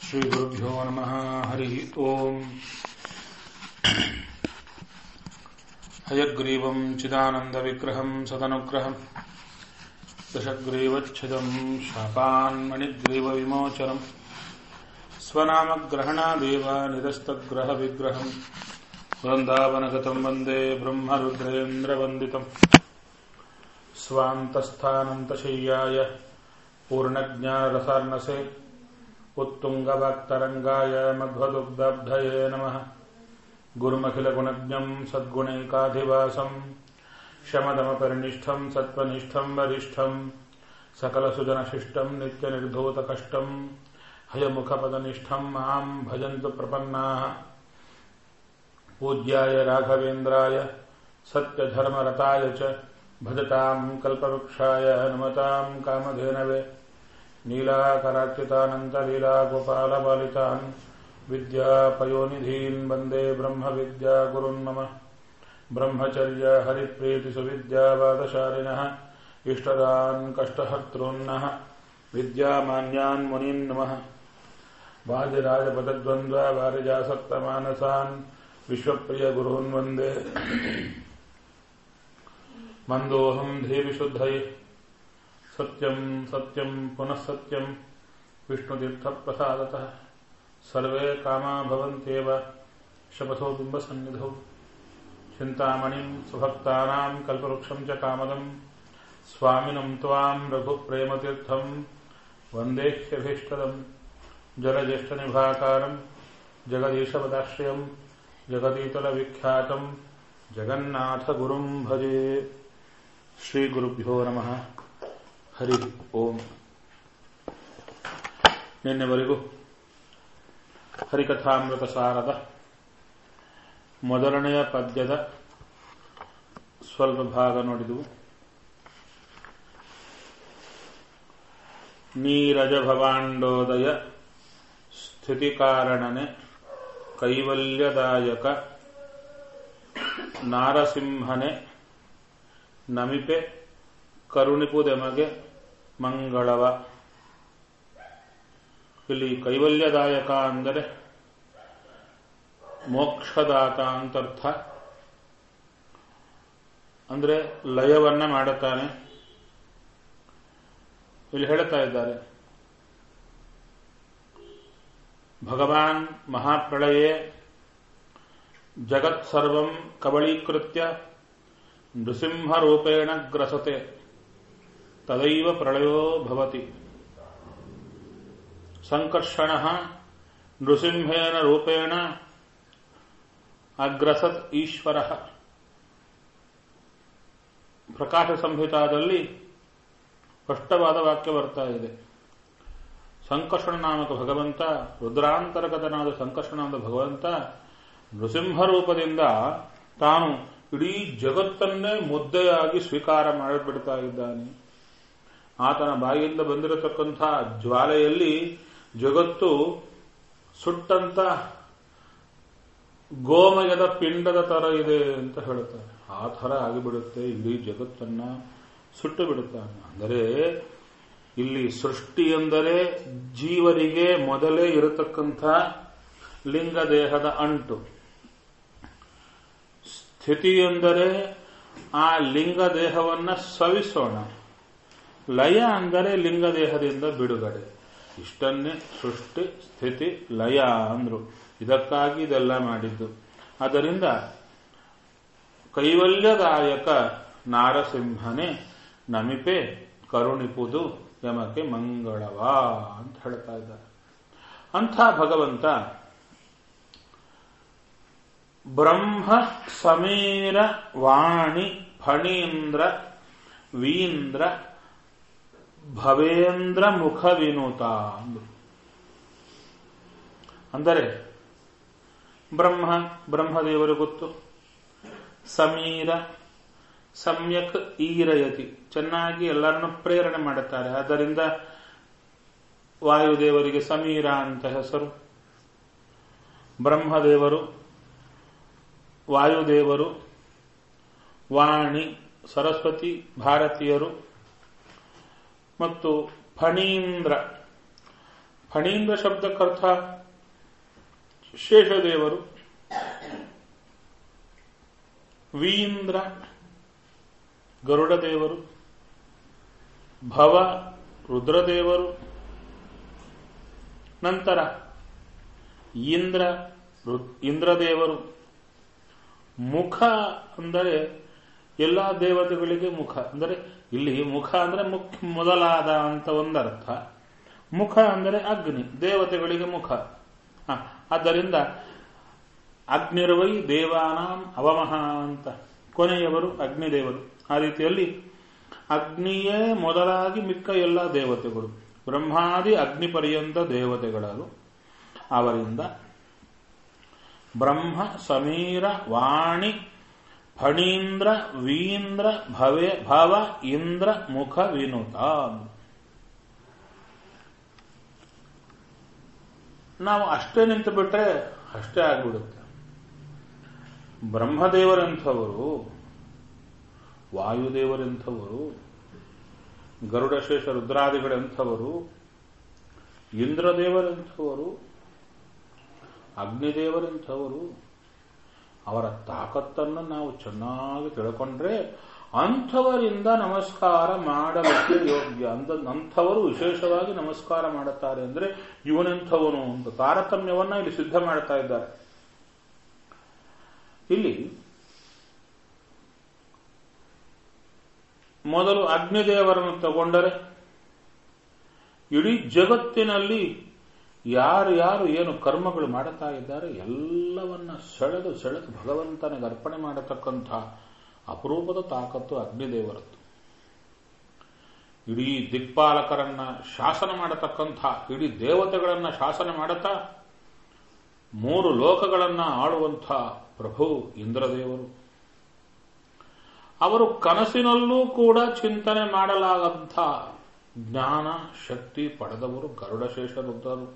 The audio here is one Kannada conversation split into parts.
श्रीगुरुभ्यो नमः हरिः ओम् हयग्रीवम् चिदानन्दविग्रहम् सदनुग्रहम् दशग्रीवच्छिदम् शापान्मणिग्रीवविमोचनम् स्वनामग्रहणादेव निरस्तग्रहविग्रहम् वृन्दावनगतम् वन्दे ब्रह्मरुद्रेन्द्रवन्दितम् स्वान्तस्थानन्तशय्याय पूर्णज्ञानरसार्णसे उत्तुङ्गवाक्तरङ्गाय मध्वदुग्धब्धये नमः गुरुमखिलगुणज्ञम् सद्गुणैकाधिवासम् शमदमपरिनिष्ठम् सत्त्वनिष्ठम् वरिष्ठम् सकलसुजनशिष्टम् नित्यनिर्धूतकष्टम् हयमुखपदनिष्ठम् माम् भजन्तु प्रपन्नाः पूज्याय राघवेन्द्राय सत्यधर्मरताय च भजताम् कल्पवृक्षाय नमताम् कामधेनवे नीलाकराच्युतानन्तलीलागोपालपालितान् विद्यापयोनिधीन् वन्दे ब्रह्मविद्यागुरुन् मम ब्रह्मचर्य हरिप्रीतिसुविद्यावादशालिनः इष्टदान् कष्टहर्तॄन्नः विद्यामान्यान् मुनीन् नमः वादिराजपदद्वन्द्वा वारिजासक्तमानसान् विश्वप्रियगुरून् वन्दे मन्दोऽहम् धीविशुद्धये सत्यम् सत्यम् पुनः सत्यम् विष्णुतीर्थप्रसादतः सर्वे कामा भवन्त्येव शपथो बिम्बसन्निधौ चिन्तामणिम् सुभक्तानाम् कल्पवृक्षम् च कामदम् स्वामिनम् त्वाम् रघुप्रेमतीर्थम् वन्देह्यभीष्टदम् जलज्येष्ठनिभाकारम् जगदीशपदाश्रयम् जगदीतलविख्यातम् जगन्नाथगुरुम् भजे ಶ್ರೀಗುರುಭ್ಯೋ ನಮಃ ಹರಿ ಓಂ ನಿನ್ನೆವರೆಗೂ ಹರಿಕಥಾಮೃತ ಸಾರದ ಮೊದಲನೆಯ ಪದ್ಯದ ಸ್ವಲ್ಪ ಭಾಗ ನೋಡಿದವು ನೀರಜ ಭವಾಂಡೋದಯ ಸ್ಥಿತಿಕಾರಣನೆ ಕೈವಲ್ಯದಾಯಕ ನಾರಸಿಂಹನೆ ನಮಿಪೆ ಕರುಣಿಪುದೆಮಗೆ ಮಂಗಳವ ಇಲ್ಲಿ ಕೈವಲ್ಯದಾಯಕ ಅಂದರೆ ಮೋಕ್ಷದಾತ ಅಂತರ್ಥ ಅಂದರೆ ಲಯವನ್ನ ಮಾಡುತ್ತಾನೆ ಇಲ್ಲಿ ಹೇಳುತ್ತಾ ಇದ್ದಾರೆ ಭಗವಾನ್ ಮಹಾಪ್ರಳಯೇ ಜಗತ್ ಸರ್ವಂ ಕಬಳೀಕೃತ್ಯ ನೃಸಿಂಹರೂಪೇಣ ಗ್ರಸತೆ ತದೈವ ಪ್ರಳಯೋ ಭವತಿ ಸಂಕರ್ಷಣ ನೃಸಿಂಹೇನ ರೂಪೇಣ ಅಗ್ರಸತ್ ಈಶ್ವರ ಪ್ರಕಾಶ ಸಂಹಿತಾದಲ್ಲಿ ಸ್ಪಷ್ಟವಾದ ವಾಕ್ಯ ಬರ್ತಾ ಇದೆ ಸಂಕರ್ಷಣ ನಾಮಕ ಭಗವಂತ ರುದ್ರಾಂತರ್ಗತನಾದ ಸಂಕರ್ಷಣಾದ ಭಗವಂತ ನೃಸಿಂಹ ರೂಪದಿಂದ ತಾನು ಇಡೀ ಜಗತ್ತನ್ನೇ ಮುದ್ದೆಯಾಗಿ ಸ್ವೀಕಾರ ಮಾಡಿಬಿಡ್ತಾ ಇದ್ದಾನೆ ಆತನ ಬಾಯಿಯಿಂದ ಬಂದಿರತಕ್ಕಂಥ ಜ್ವಾಲೆಯಲ್ಲಿ ಜಗತ್ತು ಸುಟ್ಟಂತ ಗೋಮಯದ ಪಿಂಡದ ತರ ಇದೆ ಅಂತ ಹೇಳುತ್ತಾರೆ ಆ ಥರ ಆಗಿಬಿಡುತ್ತೆ ಇಡೀ ಜಗತ್ತನ್ನ ಸುಟ್ಟು ಬಿಡುತ್ತಾನೆ ಅಂದರೆ ಇಲ್ಲಿ ಸೃಷ್ಟಿ ಎಂದರೆ ಜೀವರಿಗೆ ಮೊದಲೇ ಇರತಕ್ಕಂಥ ಲಿಂಗದೇಹದ ಅಂಟು ಸ್ಥಿತಿ ಎಂದರೆ ಆ ಲಿಂಗದೇಹವನ್ನು ಸವಿಸೋಣ ಲಯ ಅಂದರೆ ಲಿಂಗದೇಹದಿಂದ ಬಿಡುಗಡೆ ಇಷ್ಟನ್ನೇ ಸೃಷ್ಟಿ ಸ್ಥಿತಿ ಲಯ ಅಂದ್ರು ಇದಕ್ಕಾಗಿ ಇದೆಲ್ಲ ಮಾಡಿದ್ದು ಆದ್ದರಿಂದ ಕೈವಲ್ಯದಾಯಕ ನಾರಸಿಂಹನೇ ನಮಿಪೆ ಕರುಣಿಪುದು ಯಮಕ್ಕೆ ಮಂಗಳವ ಅಂತ ಹೇಳ್ತಾ ಇದ್ದಾರೆ ಅಂಥ ಭಗವಂತ ಬ್ರಹ್ಮ ಸಮೀರ ವಾಣಿ ಫಣೀಂದ್ರ ವೀಂದ್ರ ಭವೇಂದ್ರ ಮುಖ ವಿನೂತ ಅಂದರೆ ಬ್ರಹ್ಮ ಬ್ರಹ್ಮದೇವರು ಗೊತ್ತು ಸಮೀರ ಸಮ್ಯಕ್ ಈರಯತಿ ಚೆನ್ನಾಗಿ ಎಲ್ಲರನ್ನು ಪ್ರೇರಣೆ ಮಾಡುತ್ತಾರೆ ಆದ್ದರಿಂದ ವಾಯುದೇವರಿಗೆ ಸಮೀರ ಅಂತ ಹೆಸರು ಬ್ರಹ್ಮದೇವರು ವಾಯುದೇವರು ವಾಣಿ ಸರಸ್ವತಿ ಭಾರತೀಯರು ಮತ್ತು ಫಣೀಂದ್ರ ಫಣೀಂದ್ರ ಶಬ್ದಕ್ಕರ್ಥ ಶೇಷದೇವರು ವೀಂದ್ರ ಗರುಡ ದೇವರು ಭವ ರುದ್ರದೇವರು ನಂತರ ಇಂದ್ರ ರು- ಇಂದ್ರದೇವರು ಮುಖ ಅಂದರೆ ಎಲ್ಲ ದೇವತೆಗಳಿಗೆ ಮುಖ ಅಂದರೆ ಇಲ್ಲಿ ಮುಖ ಅಂದರೆ ಮುಖ್ಯ ಮೊದಲಾದ ಅಂತ ಒಂದರ್ಥ ಮುಖ ಅಂದರೆ ಅಗ್ನಿ ದೇವತೆಗಳಿಗೆ ಮುಖ ಹ, ಆದ್ದರಿಂದ ಅಗ್ನಿರ್ವೈ ದೇವಾನಾಂ ಅವಮಹ ಅಂತ ಕೊನೆಯವರು ಅಗ್ನಿದೇವರು ಆ ರೀತಿಯಲ್ಲಿ ಅಗ್ನಿಯೇ ಮೊದಲಾಗಿ ಮಿಕ್ಕ ಎಲ್ಲ ದೇವತೆಗಳು ಬ್ರಹ್ಮಾದಿ ಅಗ್ನಿ ಪರ್ಯಂತ ದೇವತೆಗಳು ಅವರಿಂದ ಬ್ರಹ್ಮ ಸಮೀರ ವಾಣಿ ಫಣೀಂದ್ರ ವೀಂದ್ರ ಭವೆ ಭವ ಇಂದ್ರ ಮುಖ ವಿನುತ ನಾವು ಅಷ್ಟೇ ನಿಂತು ಬಿಟ್ರೆ ಅಷ್ಟೇ ಆಗ್ಬಿಡುತ್ತೆ ಬ್ರಹ್ಮದೇವರೆಂಥವರು ವಾಯುದೇವರೆಂಥವರು ಗರುಡಶೇಷ ರುದ್ರಾದಿಗಳೆಂಥವರು ಇಂದ್ರದೇವರೆಂಥವರು ಅಗ್ನಿದೇವರೆಂಥವರು ಅವರ ತಾಕತ್ತನ್ನು ನಾವು ಚೆನ್ನಾಗಿ ತಿಳ್ಕೊಂಡ್ರೆ ಅಂಥವರಿಂದ ನಮಸ್ಕಾರ ಮಾಡಲಿಕ್ಕೆ ಯೋಗ್ಯ ಅಂದ ಅಂಥವರು ವಿಶೇಷವಾಗಿ ನಮಸ್ಕಾರ ಮಾಡುತ್ತಾರೆ ಅಂದ್ರೆ ಇವನೆಂಥವನು ಅಂತ ತಾರತಮ್ಯವನ್ನ ಇಲ್ಲಿ ಸಿದ್ಧ ಮಾಡ್ತಾ ಇದ್ದಾರೆ ಇಲ್ಲಿ ಮೊದಲು ಅಗ್ನಿದೇವರನ್ನು ತಗೊಂಡರೆ ಇಡೀ ಜಗತ್ತಿನಲ್ಲಿ ಯಾರು ಯಾರು ಏನು ಕರ್ಮಗಳು ಮಾಡುತ್ತಾ ಇದ್ದಾರೆ ಎಲ್ಲವನ್ನ ಸೆಳೆದು ಸೆಳೆದು ಭಗವಂತನಿಗೆ ಅರ್ಪಣೆ ಮಾಡತಕ್ಕಂಥ ಅಪರೂಪದ ತಾಕತ್ತು ಅಗ್ನಿದೇವರದ್ದು ಇಡೀ ದಿಕ್ಪಾಲಕರನ್ನ ಶಾಸನ ಮಾಡತಕ್ಕಂಥ ಇಡೀ ದೇವತೆಗಳನ್ನ ಶಾಸನ ಮಾಡುತ್ತಾ ಮೂರು ಲೋಕಗಳನ್ನ ಆಳುವಂಥ ಪ್ರಭು ಇಂದ್ರದೇವರು ಅವರು ಕನಸಿನಲ್ಲೂ ಕೂಡ ಚಿಂತನೆ ಮಾಡಲಾಗಂಥ ಜ್ಞಾನ ಶಕ್ತಿ ಪಡೆದವರು ಗರುಡಶೇಷ ರುದ್ರರು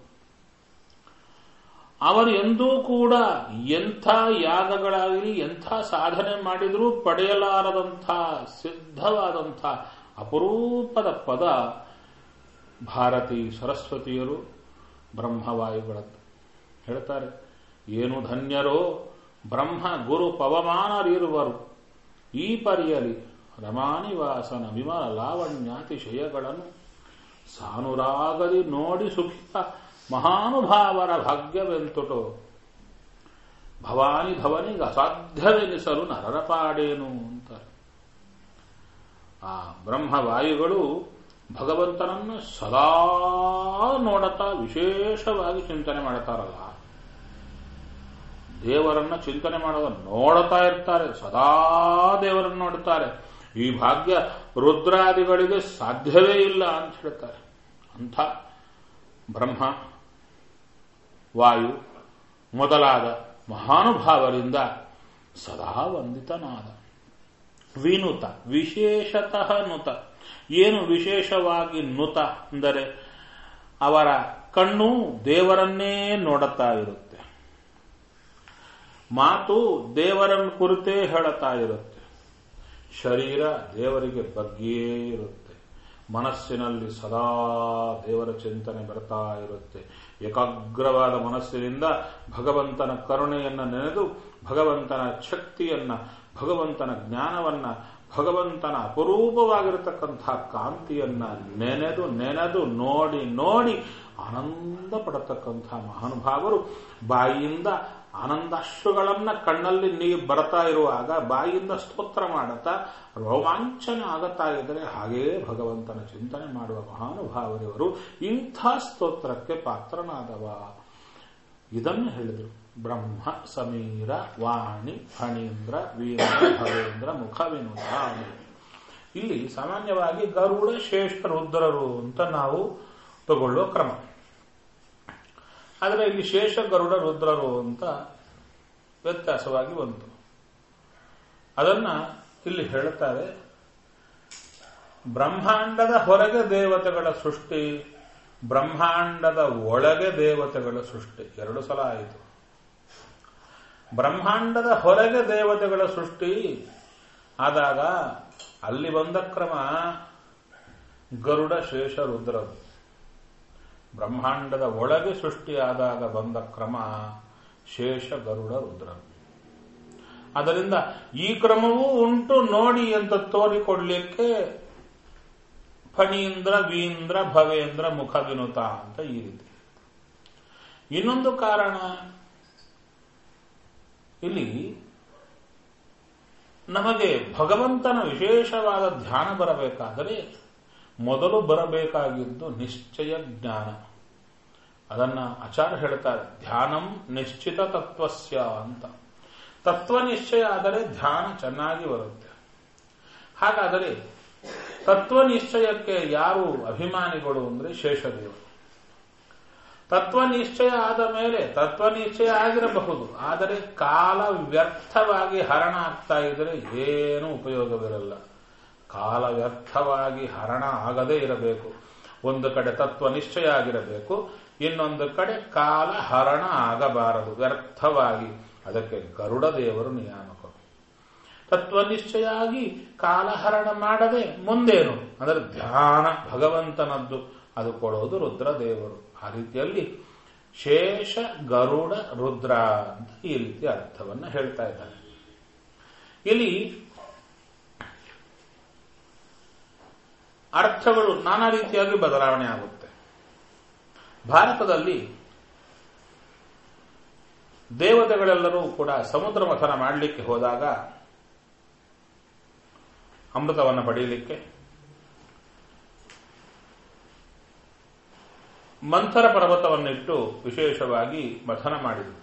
ಅವರು ಎಂದೂ ಕೂಡ ಎಂಥ ಯಾಗಗಳಾಗಲಿ ಎಂಥ ಸಾಧನೆ ಮಾಡಿದರೂ ಪಡೆಯಲಾರದಂಥ ಸಿದ್ಧವಾದಂಥ ಅಪರೂಪದ ಪದ ಭಾರತಿ ಸರಸ್ವತಿಯರು ಬ್ರಹ್ಮವಾಯುಗಳದ್ದು ಹೇಳ್ತಾರೆ ಏನು ಧನ್ಯರೋ ಬ್ರಹ್ಮ ಗುರು ಪವಮಾನರಿರುವರು ಈ ಪರಿಯಲಿ ರಮಾನಿವಾಸನ ವಿಮಲ ಲಾವಣ್ಯಾತಿಶಯಗಳನ್ನು ಸಾನುರಾಗದಿ ನೋಡಿ ಸುಖಿತ ಮಹಾನುಭಾವರ ಭಾಗ್ಯವೆಂತುಟೋ ಭವಾನಿ ಧವನಿಗೆ ಅಸಾಧ್ಯವೆನಿಸಲು ನರರ ಪಾಡೇನು ಅಂತಾರೆ ಆ ಬ್ರಹ್ಮವಾಯುಗಳು ಭಗವಂತನನ್ನು ಸದಾ ನೋಡತಾ ವಿಶೇಷವಾಗಿ ಚಿಂತನೆ ಮಾಡ್ತಾರಲ್ಲ ದೇವರನ್ನ ಚಿಂತನೆ ಮಾಡುವ ನೋಡ್ತಾ ಇರ್ತಾರೆ ಸದಾ ದೇವರನ್ನು ನೋಡುತ್ತಾರೆ ಈ ಭಾಗ್ಯ ರುದ್ರಾದಿಗಳಿಗೆ ಸಾಧ್ಯವೇ ಇಲ್ಲ ಅಂತ ಹೇಳ್ತಾರೆ ಅಂಥ ಬ್ರಹ್ಮ ವಾಯು ಮೊದಲಾದ ಮಹಾನುಭಾವರಿಂದ ಸದಾ ವಂದಿತನಾದ ವಿನುತ ವಿಶೇಷತಃ ನುತ ಏನು ವಿಶೇಷವಾಗಿ ನುತ ಅಂದರೆ ಅವರ ಕಣ್ಣು ದೇವರನ್ನೇ ನೋಡುತ್ತಾ ಇರುತ್ತೆ ಮಾತು ದೇವರನ್ನು ಕುರಿತೇ ಹೇಳುತ್ತಾ ಇರುತ್ತೆ ಶರೀರ ದೇವರಿಗೆ ಬಗ್ಗಿಯೇ ಇರುತ್ತೆ ಮನಸ್ಸಿನಲ್ಲಿ ಸದಾ ದೇವರ ಚಿಂತನೆ ಬರ್ತಾ ಇರುತ್ತೆ ಏಕಾಗ್ರವಾದ ಮನಸ್ಸಿನಿಂದ ಭಗವಂತನ ಕರುಣೆಯನ್ನ ನೆನೆದು ಭಗವಂತನ ಶಕ್ತಿಯನ್ನ ಭಗವಂತನ ಜ್ಞಾನವನ್ನ ಭಗವಂತನ ಅಪರೂಪವಾಗಿರತಕ್ಕಂಥ ಕಾಂತಿಯನ್ನ ನೆನೆದು ನೆನೆದು ನೋಡಿ ನೋಡಿ ಆನಂದ ಪಡತಕ್ಕಂಥ ಮಹಾನುಭಾವರು ಬಾಯಿಯಿಂದ ಆನಂದಾಶ್ರುಗಳನ್ನ ಕಣ್ಣಲ್ಲಿ ನೀರು ಬರ್ತಾ ಇರುವಾಗ ಬಾಯಿಯಿಂದ ಸ್ತೋತ್ರ ಮಾಡುತ್ತಾ ರೋಮಾಂಚನ ಆಗುತ್ತಾ ಇದ್ದರೆ ಹಾಗೇ ಭಗವಂತನ ಚಿಂತನೆ ಮಾಡುವ ಮಹಾನುಭಾವರಿವರು ಇಂಥ ಸ್ತೋತ್ರಕ್ಕೆ ಪಾತ್ರನಾದವ ಇದನ್ನು ಹೇಳಿದರು ಬ್ರಹ್ಮ ಸಮೀರ ವಾಣಿ ಫಣೀಂದ್ರ ವೀರೇಂದ್ರ ಭವೇಂದ್ರ ಮುಖ ವಿನುತ ಇಲ್ಲಿ ಸಾಮಾನ್ಯವಾಗಿ ಗರುಡ ಶೇಷ ರುದ್ರರು ಅಂತ ನಾವು ತಗೊಳ್ಳುವ ಕ್ರಮ ಆದರೆ ಇಲ್ಲಿ ಶೇಷ ಗರುಡ ರುದ್ರರು ಅಂತ ವ್ಯತ್ಯಾಸವಾಗಿ ಬಂತು ಅದನ್ನ ಇಲ್ಲಿ ಹೇಳುತ್ತಾರೆ ಬ್ರಹ್ಮಾಂಡದ ಹೊರಗೆ ದೇವತೆಗಳ ಸೃಷ್ಟಿ ಬ್ರಹ್ಮಾಂಡದ ಒಳಗೆ ದೇವತೆಗಳ ಸೃಷ್ಟಿ ಎರಡು ಸಲ ಆಯಿತು ಬ್ರಹ್ಮಾಂಡದ ಹೊರಗೆ ದೇವತೆಗಳ ಸೃಷ್ಟಿ ಆದಾಗ ಅಲ್ಲಿ ಬಂದ ಕ್ರಮ ಗರುಡ ಶೇಷ ರುದ್ರರು ಬ್ರಹ್ಮಾಂಡದ ಒಳಗೆ ಸೃಷ್ಟಿಯಾದಾಗ ಬಂದ ಕ್ರಮ ಶೇಷ ಗರುಡ ರುದ್ರ ಅದರಿಂದ ಈ ಕ್ರಮವೂ ಉಂಟು ನೋಡಿ ಅಂತ ತೋರಿಕೊಡ್ಲಿಕ್ಕೆ ಫಣೀಂದ್ರ ವೀಂದ್ರ ಭವೇಂದ್ರ ಮುಖ ವಿನುತ ಅಂತ ಈ ರೀತಿ ಇನ್ನೊಂದು ಕಾರಣ ಇಲ್ಲಿ ನಮಗೆ ಭಗವಂತನ ವಿಶೇಷವಾದ ಧ್ಯಾನ ಬರಬೇಕಾದರೆ ಮೊದಲು ಬರಬೇಕಾಗಿದ್ದು ನಿಶ್ಚಯ ಜ್ಞಾನ ಅದನ್ನ ಆಚಾರ್ಯ ಹೇಳ್ತಾರೆ ಧ್ಯಾನಂ ನಿಶ್ಚಿತ ತತ್ವಸ್ಯ ಅಂತ ತತ್ವ ನಿಶ್ಚಯ ಆದರೆ ಧ್ಯಾನ ಚೆನ್ನಾಗಿ ಬರುತ್ತೆ ಹಾಗಾದರೆ ತತ್ವ ನಿಶ್ಚಯಕ್ಕೆ ಯಾರು ಅಭಿಮಾನಿಗಳು ಅಂದ್ರೆ ಶೇಷದೇವರು ತತ್ವ ನಿಶ್ಚಯ ಆದ ಮೇಲೆ ತತ್ವ ನಿಶ್ಚಯ ಆಗಿರಬಹುದು ಆದರೆ ಕಾಲ ವ್ಯರ್ಥವಾಗಿ ಹರಣ ಆಗ್ತಾ ಇದ್ರೆ ಏನೂ ಉಪಯೋಗವಿರಲ್ಲ ಕಾಲ ವ್ಯರ್ಥವಾಗಿ ಹರಣ ಆಗದೇ ಇರಬೇಕು ಒಂದು ಕಡೆ ತತ್ವ ನಿಶ್ಚಯ ಆಗಿರಬೇಕು ಇನ್ನೊಂದು ಕಡೆ ಕಾಲ ಹರಣ ಆಗಬಾರದು ವ್ಯರ್ಥವಾಗಿ ಅದಕ್ಕೆ ಗರುಡ ದೇವರು ನಿಯಾಮಕರು ತತ್ವ ನಿಶ್ಚಯ ಆಗಿ ಕಾಲಹರಣ ಮಾಡದೆ ಮುಂದೇನು ಅಂದರೆ ಧ್ಯಾನ ಭಗವಂತನದ್ದು ಅದು ಕೊಡೋದು ರುದ್ರದೇವರು ಆ ರೀತಿಯಲ್ಲಿ ಶೇಷ ಗರುಡ ರುದ್ರ ಅಂತ ಈ ರೀತಿ ಅರ್ಥವನ್ನ ಹೇಳ್ತಾ ಇದ್ದಾರೆ ಇಲ್ಲಿ ಅರ್ಥಗಳು ನಾನಾ ರೀತಿಯಾಗಿ ಬದಲಾವಣೆ ಆಗುತ್ತೆ ಭಾರತದಲ್ಲಿ ದೇವತೆಗಳೆಲ್ಲರೂ ಕೂಡ ಸಮುದ್ರ ಮಥನ ಮಾಡಲಿಕ್ಕೆ ಹೋದಾಗ ಅಮೃತವನ್ನು ಪಡೆಯಲಿಕ್ಕೆ ಮಂಥರ ಪರ್ವತವನ್ನಿಟ್ಟು ವಿಶೇಷವಾಗಿ ಮಥನ ಮಾಡಿದರು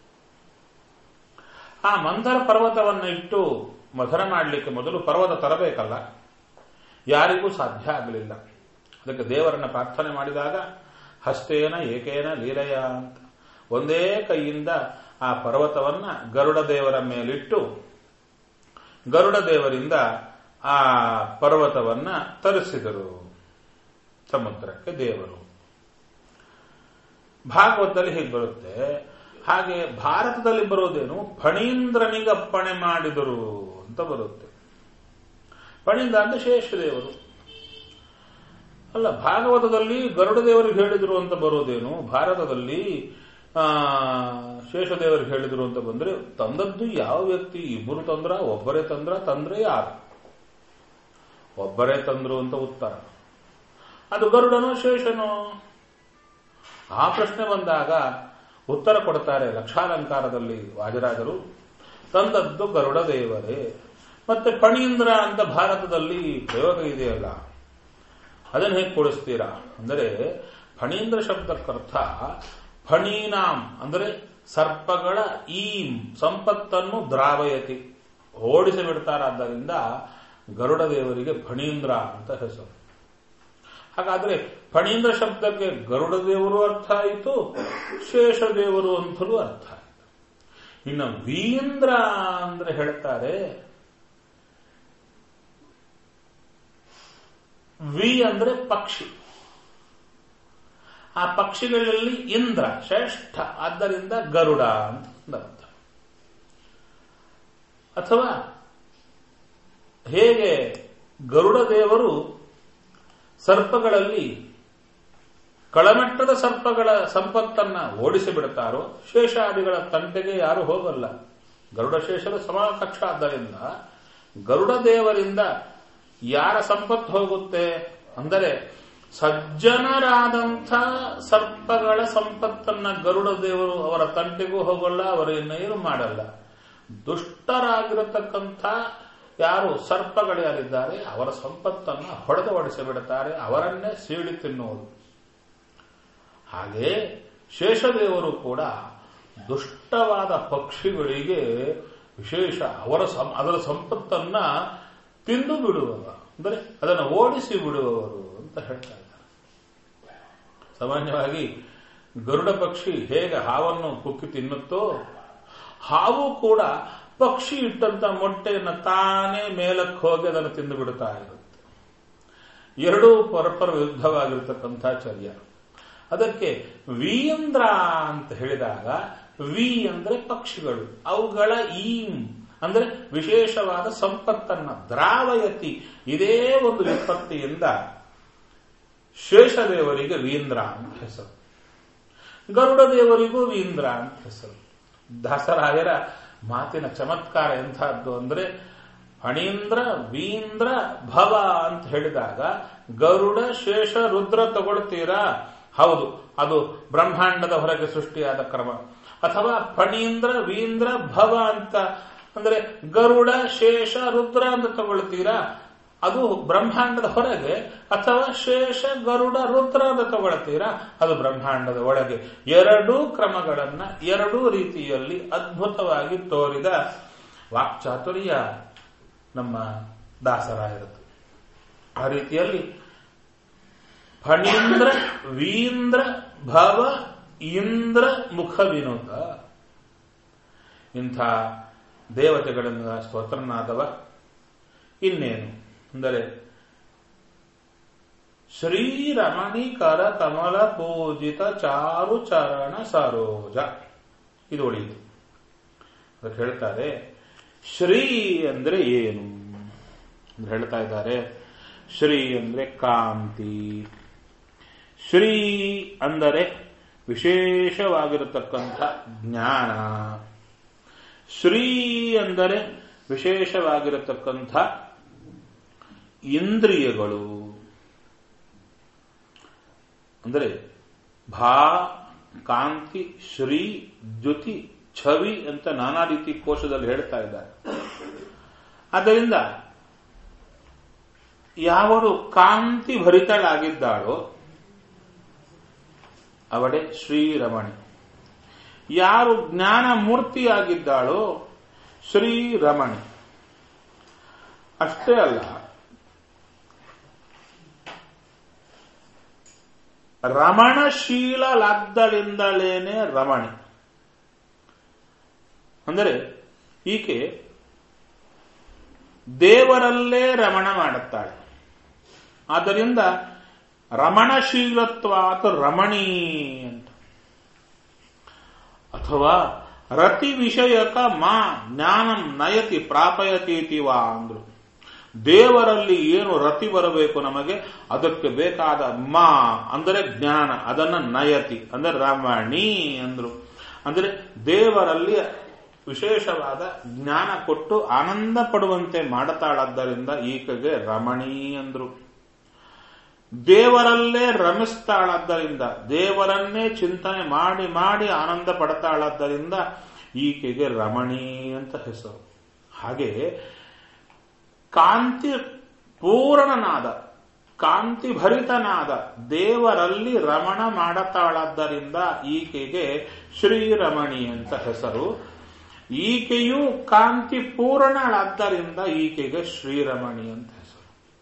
ಆ ಮಂಥರ ಪರ್ವತವನ್ನು ಇಟ್ಟು ಮಥನ ಮಾಡಲಿಕ್ಕೆ ಮೊದಲು ಪರ್ವತ ತರಬೇಕಲ್ಲ ಯಾರಿಗೂ ಸಾಧ್ಯ ಆಗಲಿಲ್ಲ ಅದಕ್ಕೆ ದೇವರನ್ನ ಪ್ರಾರ್ಥನೆ ಮಾಡಿದಾಗ ಹಸ್ತೇನ ಏಕೇನ ಲೀಲೆಯ ಅಂತ ಒಂದೇ ಕೈಯಿಂದ ಆ ಪರ್ವತವನ್ನ ಗರುಡ ದೇವರ ಮೇಲಿಟ್ಟು ಗರುಡ ದೇವರಿಂದ ಆ ಪರ್ವತವನ್ನ ತರಿಸಿದರು ಸಮುದ್ರಕ್ಕೆ ದೇವರು ಭಾಗವತದಲ್ಲಿ ಹೀಗೆ ಬರುತ್ತೆ ಹಾಗೆ ಭಾರತದಲ್ಲಿ ಬರೋದೇನು ಫಣೀಂದ್ರನಿಗಪ್ಪಣೆ ಮಾಡಿದರು ಅಂತ ಬರುತ್ತೆ ಫಣೀಂದ್ರ ಅಂದ್ರೆ ಶೇಷದೇವರು ಅಲ್ಲ ಭಾಗವತದಲ್ಲಿ ಗರುಡ ದೇವರಿಗೆ ಹೇಳಿದ್ರು ಅಂತ ಬರೋದೇನು ಭಾರತದಲ್ಲಿ ಆ ಶೇಷದೇವರಿಗೆ ಹೇಳಿದ್ರು ಅಂತ ಬಂದ್ರೆ ತಂದದ್ದು ಯಾವ ವ್ಯಕ್ತಿ ಇಬ್ಬರು ತಂದ್ರ ಒಬ್ಬರೇ ತಂದ್ರ ತಂದ್ರೆ ಯಾರು ಒಬ್ಬರೇ ತಂದ್ರು ಅಂತ ಉತ್ತರ ಅದು ಗರುಡನೋ ಶೇಷನೋ ಆ ಪ್ರಶ್ನೆ ಬಂದಾಗ ಉತ್ತರ ಕೊಡ್ತಾರೆ ಲಕ್ಷಾಲಂಕಾರದಲ್ಲಿ ವಾಜರಾಜರು ತಂದದ್ದು ಗರುಡ ದೇವರೇ ಮತ್ತೆ ಫಣೀಂದ್ರ ಅಂತ ಭಾರತದಲ್ಲಿ ಪ್ರಯೋಗ ಇದೆಯಲ್ಲ ಅದನ್ನು ಹೇಗೆ ಕೊಡಿಸ್ತೀರಾ ಅಂದರೆ ಫಣೀಂದ್ರ ಶಬ್ದಕ್ಕರ್ಥ ಫಣೀನಾಂ ಅಂದರೆ ಸರ್ಪಗಳ ಈ ಸಂಪತ್ತನ್ನು ದ್ರಾವಯತಿ ಓಡಿಸಿ ಬಿಡ್ತಾರಾದ್ದರಿಂದ ಗರುಡ ದೇವರಿಗೆ ಫಣೀಂದ್ರ ಅಂತ ಹೆಸರು ಹಾಗಾದ್ರೆ ಫಣೀಂದ್ರ ಶಬ್ದಕ್ಕೆ ಗರುಡ ದೇವರು ಅರ್ಥ ಆಯಿತು ಶೇಷದೇವರು ಅಂತಲೂ ಅರ್ಥ ಆಯಿತು ಇನ್ನು ವೀಂದ್ರ ಅಂದ್ರೆ ಹೇಳ್ತಾರೆ ವಿ ಅಂದ್ರೆ ಪಕ್ಷಿ ಆ ಪಕ್ಷಿಗಳಲ್ಲಿ ಇಂದ್ರ ಶ್ರೇಷ್ಠ ಆದ್ದರಿಂದ ಗರುಡ ಅಂತ ಅರ್ಥ ಅಥವಾ ಹೇಗೆ ಗರುಡ ದೇವರು ಸರ್ಪಗಳಲ್ಲಿ ಕಳಮಟ್ಟದ ಸರ್ಪಗಳ ಸಂಪತ್ತನ್ನ ಓಡಿಸಿ ಬಿಡುತ್ತಾರೋ ಶೇಷಾದಿಗಳ ತಂಟೆಗೆ ಯಾರು ಹೋಗಲ್ಲ ಗರುಡ ಶೇಷದ ಸಮಾಕಕ್ಷ ಆದ್ದರಿಂದ ಗರುಡ ದೇವರಿಂದ ಯಾರ ಸಂಪತ್ತು ಹೋಗುತ್ತೆ ಅಂದರೆ ಸಜ್ಜನರಾದಂಥ ಸರ್ಪಗಳ ಸಂಪತ್ತನ್ನ ಗರುಡ ದೇವರು ಅವರ ತಂಟೆಗೂ ಹೋಗಲ್ಲ ಅವರು ಇನ್ನೇನು ಮಾಡಲ್ಲ ದುಷ್ಟರಾಗಿರತಕ್ಕಂಥ ಯಾರು ಸರ್ಪಗಳು ಯಾರಿದ್ದಾರೆ ಅವರ ಸಂಪತ್ತನ್ನ ಹೊಡೆದು ಹೊಡೆಸಿ ಬಿಡುತ್ತಾರೆ ಅವರನ್ನೇ ಸೀಳಿ ತಿನ್ನುವುದು ಹಾಗೆ ಶೇಷದೇವರು ಕೂಡ ದುಷ್ಟವಾದ ಪಕ್ಷಿಗಳಿಗೆ ವಿಶೇಷ ಅವರ ಅದರ ಸಂಪತ್ತನ್ನ ತಿಂದು ಬಿಡುವವ ಅಂದರೆ ಅದನ್ನು ಓಡಿಸಿ ಬಿಡುವವರು ಅಂತ ಹೇಳ್ತಾ ಇದ್ದಾರೆ ಸಾಮಾನ್ಯವಾಗಿ ಗರುಡ ಪಕ್ಷಿ ಹೇಗೆ ಹಾವನ್ನು ಕುಕ್ಕಿ ತಿನ್ನುತ್ತೋ ಹಾವು ಕೂಡ ಪಕ್ಷಿ ಇಟ್ಟಂತ ಮೊಟ್ಟೆಯನ್ನು ತಾನೇ ಮೇಲಕ್ಕೆ ಹೋಗಿ ಅದನ್ನು ತಿಂದು ಬಿಡುತ್ತಾ ಇರುತ್ತೆ ಎರಡೂ ಪರಸ್ಪರ ವಿರುದ್ಧವಾಗಿರ್ತಕ್ಕಂಥ ಚರ್ಯ ಅದಕ್ಕೆ ವೀಂದ್ರ ಅಂತ ಹೇಳಿದಾಗ ವಿ ಅಂದ್ರೆ ಪಕ್ಷಿಗಳು ಅವುಗಳ ಈಂ ಅಂದ್ರೆ ವಿಶೇಷವಾದ ಸಂಪತ್ತನ್ನ ದ್ರಾವಯತಿ ಇದೇ ಒಂದು ವಿಪತ್ತಿಯಿಂದ ಶೇಷದೇವರಿಗೆ ವೀಂದ್ರ ಅಂತ ಹೆಸರು ಗರುಡ ದೇವರಿಗೂ ವೀಂದ್ರ ಅಂತ ಹೆಸರು ದಾಸರಾಯರ ಮಾತಿನ ಚಮತ್ಕಾರ ಎಂಥದ್ದು ಅಂದ್ರೆ ಫಣೀಂದ್ರ ವೀಂದ್ರ ಭವ ಅಂತ ಹೇಳಿದಾಗ ಗರುಡ ಶೇಷ ರುದ್ರ ತಗೊಳ್ತೀರಾ ಹೌದು ಅದು ಬ್ರಹ್ಮಾಂಡದ ಹೊರಗೆ ಸೃಷ್ಟಿಯಾದ ಕ್ರಮ ಅಥವಾ ಫಣೀಂದ್ರ ವೀಂದ್ರ ಭವ ಅಂತ ಅಂದ್ರೆ ಗರುಡ ಶೇಷ ರುದ್ರ ಅಂತ ತಗೊಳ್ತೀರಾ ಅದು ಬ್ರಹ್ಮಾಂಡದ ಹೊರಗೆ ಅಥವಾ ಶೇಷ ಗರುಡ ರುದ್ರ ಅಂತ ತಗೊಳ್ತೀರಾ ಅದು ಬ್ರಹ್ಮಾಂಡದ ಒಳಗೆ ಎರಡೂ ಕ್ರಮಗಳನ್ನ ಎರಡೂ ರೀತಿಯಲ್ಲಿ ಅದ್ಭುತವಾಗಿ ತೋರಿದ ವಾಕ್ಚಾತುರ್ಯ ನಮ್ಮ ದಾಸರಾಗಿರುತ್ತೆ ಆ ರೀತಿಯಲ್ಲಿ ಫಣೀಂದ್ರ ವೀಂದ್ರ ಭವ ಇಂದ್ರ ಮುಖ ವಿನೋದ ಇಂಥ ದೇವತೆಗಳಿಂದ ಸ್ತೋತ್ರನಾದವ ಇನ್ನೇನು ಅಂದರೆ ಶ್ರೀರಮಣಿಕರ ಕಮಲ ಪೂಜಿತ ಚಾರು ಚರಣ ಸರೋಜ ಇದು ಉಳಿಯಿತು ಅದಕ್ಕೆ ಹೇಳ್ತಾರೆ ಶ್ರೀ ಅಂದ್ರೆ ಏನು ಅಂತ ಹೇಳ್ತಾ ಇದ್ದಾರೆ ಶ್ರೀ ಅಂದ್ರೆ ಕಾಂತಿ ಶ್ರೀ ಅಂದರೆ ವಿಶೇಷವಾಗಿರತಕ್ಕಂಥ ಜ್ಞಾನ ಶ್ರೀ ಅಂದರೆ ವಿಶೇಷವಾಗಿರತಕ್ಕಂಥ ಇಂದ್ರಿಯಗಳು ಅಂದರೆ ಭಾ ಕಾಂತಿ ಶ್ರೀ ದ್ಯುತಿ ಛವಿ ಅಂತ ನಾನಾ ರೀತಿ ಕೋಶದಲ್ಲಿ ಹೇಳ್ತಾ ಇದ್ದಾರೆ ಆದ್ದರಿಂದ ಯಾವಳು ಕಾಂತಿ ಭರಿತಳಾಗಿದ್ದಾಳೋ ಅವಳೇ ಶ್ರೀರಮಣಿ ಯಾರು ಜ್ಞಾನ ಮೂರ್ತಿಯಾಗಿದ್ದಾಳೋ ಶ್ರೀರಮಣಿ ಅಷ್ಟೇ ಅಲ್ಲ ರಮಣಶೀಲಲಾದ್ದಳಿಂದಲೇನೆ ರಮಣಿ ಅಂದರೆ ಈಕೆ ದೇವರಲ್ಲೇ ರಮಣ ಮಾಡುತ್ತಾಳೆ ಆದ್ದರಿಂದ ರಮಣಶೀಲತ್ವಾತ್ ರಮಣೀ ಅಂತ ಅಥವಾ ರತಿ ವಿಷಯಕ ಮಾ ಜ್ಞಾನಂ ನಯತಿ ಪ್ರಾಪಯತೀತಿ ವಾ ಅಂದ್ರು ದೇವರಲ್ಲಿ ಏನು ರತಿ ಬರಬೇಕು ನಮಗೆ ಅದಕ್ಕೆ ಬೇಕಾದ ಮಾ ಅಂದರೆ ಜ್ಞಾನ ಅದನ್ನ ನಯತಿ ಅಂದರೆ ರಮಣಿ ಅಂದ್ರು ಅಂದರೆ ದೇವರಲ್ಲಿ ವಿಶೇಷವಾದ ಜ್ಞಾನ ಕೊಟ್ಟು ಆನಂದ ಪಡುವಂತೆ ಮಾಡುತ್ತಾಳದ್ದರಿಂದ ಈಕೆಗೆ ರಮಣಿ ಅಂದ್ರು ದೇವರಲ್ಲೇ ರಮಿಸ್ತಾಳದ್ದರಿಂದ ದೇವರನ್ನೇ ಚಿಂತನೆ ಮಾಡಿ ಮಾಡಿ ಆನಂದ ಪಡ್ತಾಳದ್ದರಿಂದ ಈಕೆಗೆ ರಮಣಿ ಅಂತ ಹೆಸರು ಹಾಗೆ ಕಾಂತಿ ಪೂರ್ಣನಾದ ಕಾಂತಿ ಭರಿತನಾದ ದೇವರಲ್ಲಿ ರಮಣ ಮಾಡತಾಳದ್ದರಿಂದ ಈಕೆಗೆ ಶ್ರೀರಮಣಿ ಅಂತ ಹೆಸರು ಈಕೆಯು ಕಾಂತಿ ಪೂರ್ಣಳಾದ್ದರಿಂದ ಈಕೆಗೆ ಶ್ರೀರಮಣಿ ಅಂತ ಹೆಸರು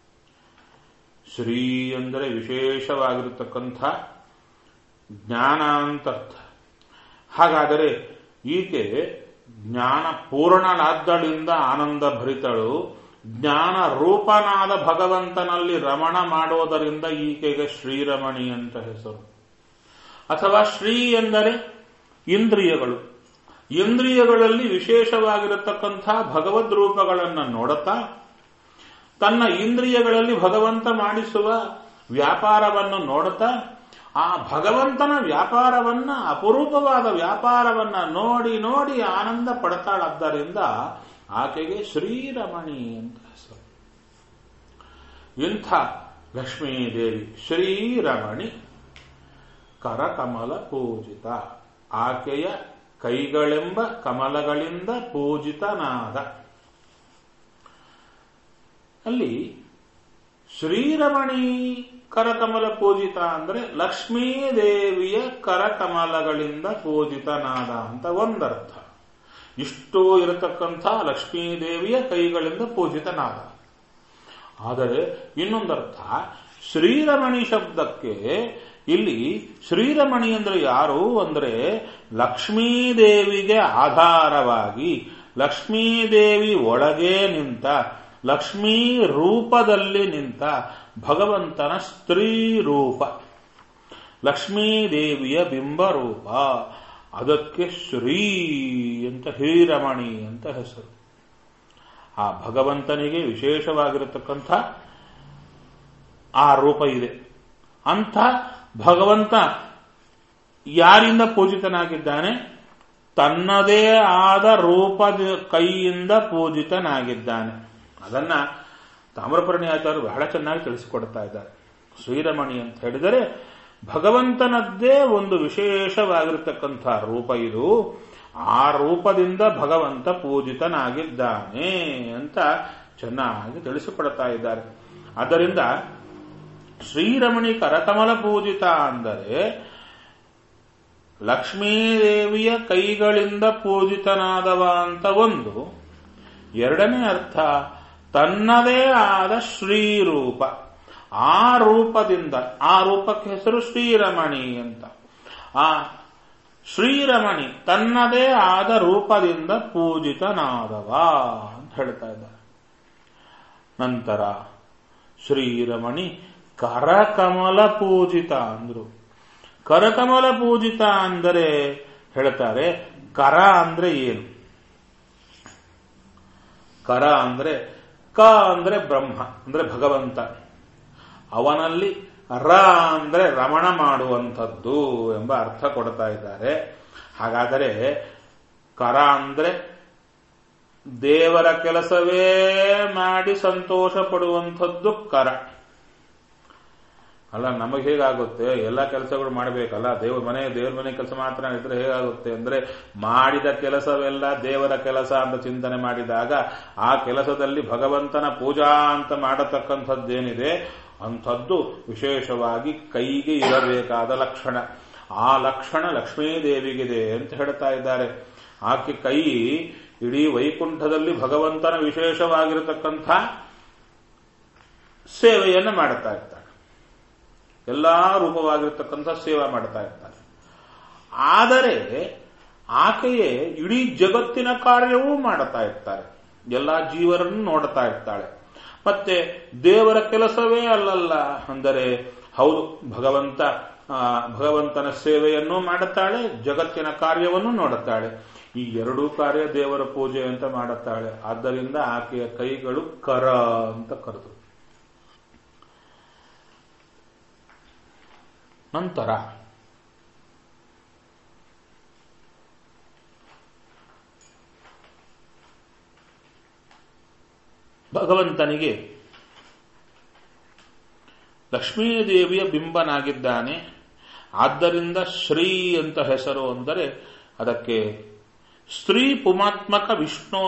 ಶ್ರೀ ಅಂದರೆ ವಿಶೇಷವಾಗಿರತಕ್ಕಂಥ ಜ್ಞಾನ ಅಂತರ್ಥ ಹಾಗಾದರೆ ಈಕೆ ಜ್ಞಾನ ಪೂರ್ಣನಾದ್ದರಿಂದ ಆನಂದ ಭರಿತಳು ಜ್ಞಾನ ರೂಪನಾದ ಭಗವಂತನಲ್ಲಿ ರಮಣ ಮಾಡೋದರಿಂದ ಈಕೆಗೆ ಶ್ರೀರಮಣಿ ಅಂತ ಹೆಸರು ಅಥವಾ ಶ್ರೀ ಎಂದರೆ ಇಂದ್ರಿಯಗಳು ಇಂದ್ರಿಯಗಳಲ್ಲಿ ವಿಶೇಷವಾಗಿರತಕ್ಕಂಥ ಭಗವದ್ ರೂಪಗಳನ್ನು ನೋಡುತ್ತಾ ತನ್ನ ಇಂದ್ರಿಯಗಳಲ್ಲಿ ಭಗವಂತ ಮಾಡಿಸುವ ವ್ಯಾಪಾರವನ್ನು ನೋಡುತ್ತಾ ಆ ಭಗವಂತನ ವ್ಯಾಪಾರವನ್ನ ಅಪರೂಪವಾದ ವ್ಯಾಪಾರವನ್ನ ನೋಡಿ ನೋಡಿ ಆನಂದ ಪಡ್ತಾಳದ್ದರಿಂದ ಆಕೆಗೆ ಶ್ರೀರಮಣಿ ಅಂತ ಹೆಸರು ಇಂಥ ಲಕ್ಷ್ಮೀದೇವಿ ಶ್ರೀರಮಣಿ ಕರಕಮಲ ಪೂಜಿತ ಆಕೆಯ ಕೈಗಳೆಂಬ ಕಮಲಗಳಿಂದ ಪೂಜಿತನಾದ ಅಲ್ಲಿ ಶ್ರೀರಮಣಿ ಕರಕಮಲ ಪೂಜಿತ ಅಂದ್ರೆ ಲಕ್ಷ್ಮೀದೇವಿಯ ಕರಕಮಲಗಳಿಂದ ಪೂಜಿತನಾದ ಅಂತ ಒಂದರ್ಥ ಇಷ್ಟು ಇರತಕ್ಕಂಥ ಲಕ್ಷ್ಮೀದೇವಿಯ ಕೈಗಳಿಂದ ಪೂಜಿತನಾದ ಆದರೆ ಇನ್ನೊಂದರ್ಥ ಶ್ರೀರಮಣಿ ಶಬ್ದಕ್ಕೆ ಇಲ್ಲಿ ಶ್ರೀರಮಣಿ ಅಂದ್ರೆ ಯಾರು ಅಂದ್ರೆ ಲಕ್ಷ್ಮೀದೇವಿಗೆ ಆಧಾರವಾಗಿ ಲಕ್ಷ್ಮೀದೇವಿ ಒಳಗೆ ನಿಂತ ಲಕ್ಷ್ಮೀ ರೂಪದಲ್ಲಿ ನಿಂತ ಭಗವಂತನ ಸ್ತ್ರೀ ರೂಪ ಲಕ್ಷ್ಮೀದೇವಿಯ ಬಿಂಬರೂಪ ಅದಕ್ಕೆ ಶ್ರೀ ಅಂತ ಶ್ರೀರಮಣಿ ಅಂತ ಹೆಸರು ಆ ಭಗವಂತನಿಗೆ ವಿಶೇಷವಾಗಿರತಕ್ಕಂಥ ಆ ರೂಪ ಇದೆ ಅಂಥ ಭಗವಂತ ಯಾರಿಂದ ಪೂಜಿತನಾಗಿದ್ದಾನೆ ತನ್ನದೇ ಆದ ರೂಪದ ಕೈಯಿಂದ ಪೂಜಿತನಾಗಿದ್ದಾನೆ ಅದನ್ನ ತಾಮ್ರಪರ್ಣಿ ಆಚಾರ್ಯರು ಬಹಳ ಚೆನ್ನಾಗಿ ತಿಳಿಸಿಕೊಡ್ತಾ ಇದ್ದಾರೆ ಶ್ರೀರಮಣಿ ಅಂತ ಹೇಳಿದರೆ ಭಗವಂತನದ್ದೇ ಒಂದು ವಿಶೇಷವಾಗಿರತಕ್ಕಂಥ ರೂಪ ಇದು ಆ ರೂಪದಿಂದ ಭಗವಂತ ಪೂಜಿತನಾಗಿದ್ದಾನೆ ಅಂತ ಚೆನ್ನಾಗಿ ತಿಳಿಸಿಕೊಡ್ತಾ ಇದ್ದಾರೆ ಆದ್ದರಿಂದ ಶ್ರೀರಮಣಿ ಕರಕಮಲ ಪೂಜಿತ ಅಂದರೆ ಲಕ್ಷ್ಮೀದೇವಿಯ ಕೈಗಳಿಂದ ಪೂಜಿತನಾದವ ಅಂತ ಒಂದು ಎರಡನೇ ಅರ್ಥ ತನ್ನದೇ ಆದ ಶ್ರೀರೂಪ ಆ ರೂಪದಿಂದ ಆ ರೂಪಕ್ಕೆ ಹೆಸರು ಶ್ರೀರಮಣಿ ಅಂತ ಆ ಶ್ರೀರಮಣಿ ತನ್ನದೇ ಆದ ರೂಪದಿಂದ ಪೂಜಿತನಾದವ ಅಂತ ಹೇಳ್ತಾ ಇದ್ದಾರೆ ನಂತರ ಶ್ರೀರಮಣಿ ಕರಕಮಲ ಪೂಜಿತ ಅಂದ್ರು ಕರಕಮಲ ಪೂಜಿತ ಅಂದರೆ ಹೇಳ್ತಾರೆ ಕರ ಅಂದ್ರೆ ಏನು ಕರ ಅಂದ್ರೆ ಕ ಅಂದ್ರೆ ಬ್ರಹ್ಮ ಅಂದ್ರೆ ಭಗವಂತ ಅವನಲ್ಲಿ ರ ಅಂದ್ರೆ ರಮಣ ಮಾಡುವಂಥದ್ದು ಎಂಬ ಅರ್ಥ ಕೊಡ್ತಾ ಇದ್ದಾರೆ ಹಾಗಾದರೆ ಕರ ಅಂದ್ರೆ ದೇವರ ಕೆಲಸವೇ ಮಾಡಿ ಸಂತೋಷ ಪಡುವಂಥದ್ದು ಕರ ಅಲ್ಲ ನಮಗೆ ಹೇಗಾಗುತ್ತೆ ಎಲ್ಲ ಕೆಲಸಗಳು ಮಾಡಬೇಕಲ್ಲ ದೇವ್ರ ಮನೆ ದೇವ್ರ ಮನೆ ಕೆಲಸ ಮಾತ್ರ ಇದ್ರೆ ಹೇಗಾಗುತ್ತೆ ಅಂದ್ರೆ ಮಾಡಿದ ಕೆಲಸವೆಲ್ಲ ದೇವರ ಕೆಲಸ ಅಂತ ಚಿಂತನೆ ಮಾಡಿದಾಗ ಆ ಕೆಲಸದಲ್ಲಿ ಭಗವಂತನ ಪೂಜಾ ಅಂತ ಮಾಡತಕ್ಕಂಥದ್ದೇನಿದೆ ಅಂಥದ್ದು ವಿಶೇಷವಾಗಿ ಕೈಗೆ ಇರಬೇಕಾದ ಲಕ್ಷಣ ಆ ಲಕ್ಷಣ ಲಕ್ಷ್ಮೀದೇವಿಗಿದೆ ಅಂತ ಹೇಳ್ತಾ ಇದ್ದಾರೆ ಆಕೆ ಕೈ ಇಡೀ ವೈಕುಂಠದಲ್ಲಿ ಭಗವಂತನ ವಿಶೇಷವಾಗಿರತಕ್ಕಂಥ ಸೇವೆಯನ್ನು ಮಾಡುತ್ತಾ ಇರ್ತಾಳೆ ಎಲ್ಲಾ ರೂಪವಾಗಿರ್ತಕ್ಕಂಥ ಸೇವೆ ಮಾಡ್ತಾ ಇರ್ತಾರೆ ಆದರೆ ಆಕೆಯೇ ಇಡೀ ಜಗತ್ತಿನ ಕಾರ್ಯವೂ ಮಾಡುತ್ತಾ ಇರ್ತಾರೆ ಎಲ್ಲಾ ಜೀವರನ್ನು ನೋಡ್ತಾ ಇರ್ತಾಳೆ ಮತ್ತೆ ದೇವರ ಕೆಲಸವೇ ಅಲ್ಲಲ್ಲ ಅಂದರೆ ಹೌದು ಭಗವಂತ ಭಗವಂತನ ಸೇವೆಯನ್ನು ಮಾಡುತ್ತಾಳೆ ಜಗತ್ತಿನ ಕಾರ್ಯವನ್ನು ನೋಡುತ್ತಾಳೆ ಈ ಎರಡೂ ಕಾರ್ಯ ದೇವರ ಪೂಜೆ ಅಂತ ಮಾಡುತ್ತಾಳೆ ಆದ್ದರಿಂದ ಆಕೆಯ ಕೈಗಳು ಕರ ಅಂತ ಕರೆದು ನಂತರ ಭಗವಂತನಿಗೆ ಲಕ್ಷ್ಮೀದೇವಿಯ ಬಿಂಬನಾಗಿದ್ದಾನೆ ಆದ್ದರಿಂದ ಶ್ರೀ ಅಂತ ಹೆಸರು ಅಂದರೆ ಅದಕ್ಕೆ ಸ್ತ್ರೀ ಪುಮಾತ್ಮಕ ವಿಷ್ಣೋ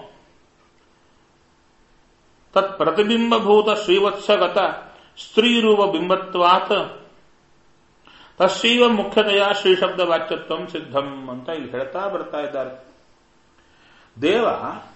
ತತ್ ಪ್ರತಿಬಿಂಬಭೂತ ಶ್ರೀವತ್ಸಗತ ಸ್ತ್ರೀರೂಪ ಬಿಂಬತ್ವಾತ್ ತಸ್ಸೈವ ಮುಖ್ಯತೆಯ ಶ್ರೀ ಶಬ್ದ ವಾಚ್ಯತ್ವಂ ಸಿದ್ಧಂ ಅಂತ ಇಲ್ಲಿ ಹೇಳ್ತಾ ಬರ್ತಾ ಇದ್ದಾರೆ ದೇವ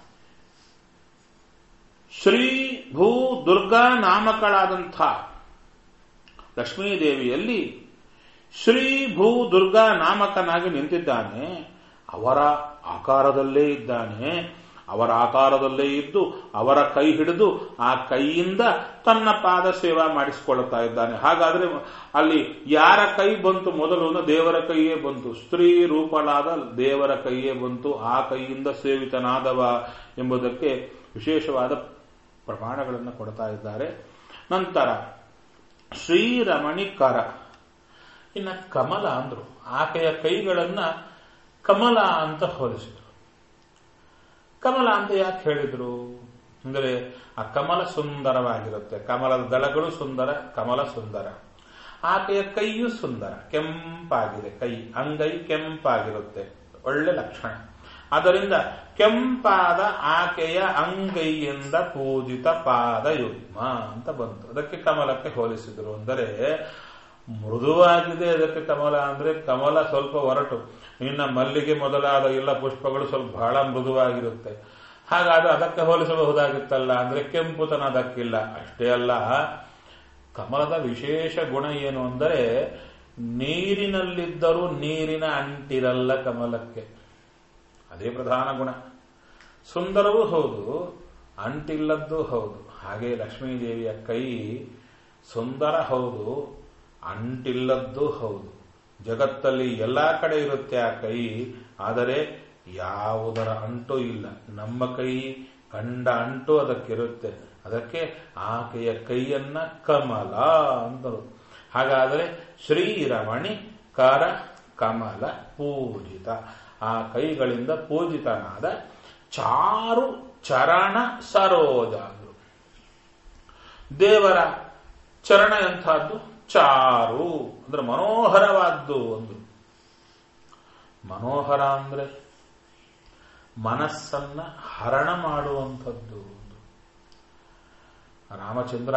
ಶ್ರೀ ಭೂ ದುರ್ಗಾ ನಾಮಕಳಾದಂಥ ಲಕ್ಷ್ಮೀದೇವಿಯಲ್ಲಿ ಶ್ರೀ ಭೂ ದುರ್ಗಾ ನಾಮಕನಾಗಿ ನಿಂತಿದ್ದಾನೆ ಅವರ ಆಕಾರದಲ್ಲೇ ಇದ್ದಾನೆ ಅವರ ಆಕಾರದಲ್ಲೇ ಇದ್ದು ಅವರ ಕೈ ಹಿಡಿದು ಆ ಕೈಯಿಂದ ತನ್ನ ಪಾದ ಸೇವಾ ಮಾಡಿಸಿಕೊಳ್ಳುತ್ತಾ ಇದ್ದಾನೆ ಹಾಗಾದ್ರೆ ಅಲ್ಲಿ ಯಾರ ಕೈ ಬಂತು ಮೊದಲು ದೇವರ ಕೈಯೇ ಬಂತು ಸ್ತ್ರೀ ರೂಪಳಾದ ದೇವರ ಕೈಯೇ ಬಂತು ಆ ಕೈಯಿಂದ ಸೇವಿತನಾದವ ಎಂಬುದಕ್ಕೆ ವಿಶೇಷವಾದ ಪ್ರಮಾಣಗಳನ್ನು ಕೊಡ್ತಾ ಇದ್ದಾರೆ ನಂತರ ಶ್ರೀರಮಣಿಕರ ಇನ್ನ ಕಮಲ ಅಂದ್ರು ಆಕೆಯ ಕೈಗಳನ್ನ ಕಮಲ ಅಂತ ಹೋಲಿಸಿದ್ರು ಕಮಲ ಅಂತ ಯಾಕೆ ಹೇಳಿದ್ರು ಅಂದರೆ ಆ ಕಮಲ ಸುಂದರವಾಗಿರುತ್ತೆ ಕಮಲದ ದಳಗಳು ಸುಂದರ ಕಮಲ ಸುಂದರ ಆಕೆಯ ಕೈಯು ಸುಂದರ ಕೆಂಪಾಗಿದೆ ಕೈ ಅಂಗೈ ಕೆಂಪಾಗಿರುತ್ತೆ ಒಳ್ಳೆ ಲಕ್ಷಣ ಆದ್ದರಿಂದ ಕೆಂಪಾದ ಆಕೆಯ ಅಂಗೈಯಿಂದ ಪೂಜಿತ ಪಾದ ಯುಗ್ಮ ಅಂತ ಬಂತು ಅದಕ್ಕೆ ಕಮಲಕ್ಕೆ ಹೋಲಿಸಿದ್ರು ಅಂದರೆ ಮೃದುವಾಗಿದೆ ಅದಕ್ಕೆ ಕಮಲ ಅಂದ್ರೆ ಕಮಲ ಸ್ವಲ್ಪ ಒರಟು ಇನ್ನ ಮಲ್ಲಿಗೆ ಮೊದಲಾದ ಎಲ್ಲ ಪುಷ್ಪಗಳು ಸ್ವಲ್ಪ ಬಹಳ ಮೃದುವಾಗಿರುತ್ತೆ ಹಾಗಾದ್ರೆ ಅದಕ್ಕೆ ಹೋಲಿಸಬಹುದಾಗಿತ್ತಲ್ಲ ಅಂದ್ರೆ ಕೆಂಪುತನ ಅದಕ್ಕಿಲ್ಲ ಅಷ್ಟೇ ಅಲ್ಲ ಕಮಲದ ವಿಶೇಷ ಗುಣ ಏನು ಅಂದರೆ ನೀರಿನಲ್ಲಿದ್ದರೂ ನೀರಿನ ಅಂಟಿರಲ್ಲ ಕಮಲಕ್ಕೆ ಅದೇ ಪ್ರಧಾನ ಗುಣ ಸುಂದರವೂ ಹೌದು ಅಂಟಿಲ್ಲದ್ದು ಹೌದು ಹಾಗೆ ಲಕ್ಷ್ಮೀದೇವಿಯ ಕೈ ಸುಂದರ ಹೌದು ಅಂಟಿಲ್ಲದ್ದು ಹೌದು ಜಗತ್ತಲ್ಲಿ ಎಲ್ಲಾ ಕಡೆ ಇರುತ್ತೆ ಆ ಕೈ ಆದರೆ ಯಾವುದರ ಅಂಟು ಇಲ್ಲ ನಮ್ಮ ಕೈ ಕಂಡ ಅಂಟು ಅದಕ್ಕಿರುತ್ತೆ ಅದಕ್ಕೆ ಆಕೆಯ ಕೈಯನ್ನ ಕಮಲ ಅಂದರು ಹಾಗಾದರೆ ಶ್ರೀರಮಣಿ ಕರ ಕಮಲ ಪೂಜಿತ ಆ ಕೈಗಳಿಂದ ಪೂಜಿತನಾದ ಚಾರು ಚರಣ ಸರೋಜ ಅಂದ್ರು ದೇವರ ಚರಣ ಎಂಥದ್ದು ಚಾರು ಅಂದ್ರೆ ಮನೋಹರವಾದ್ದು ಒಂದು ಮನೋಹರ ಅಂದ್ರೆ ಮನಸ್ಸನ್ನ ಹರಣ ಮಾಡುವಂಥದ್ದು ರಾಮಚಂದ್ರ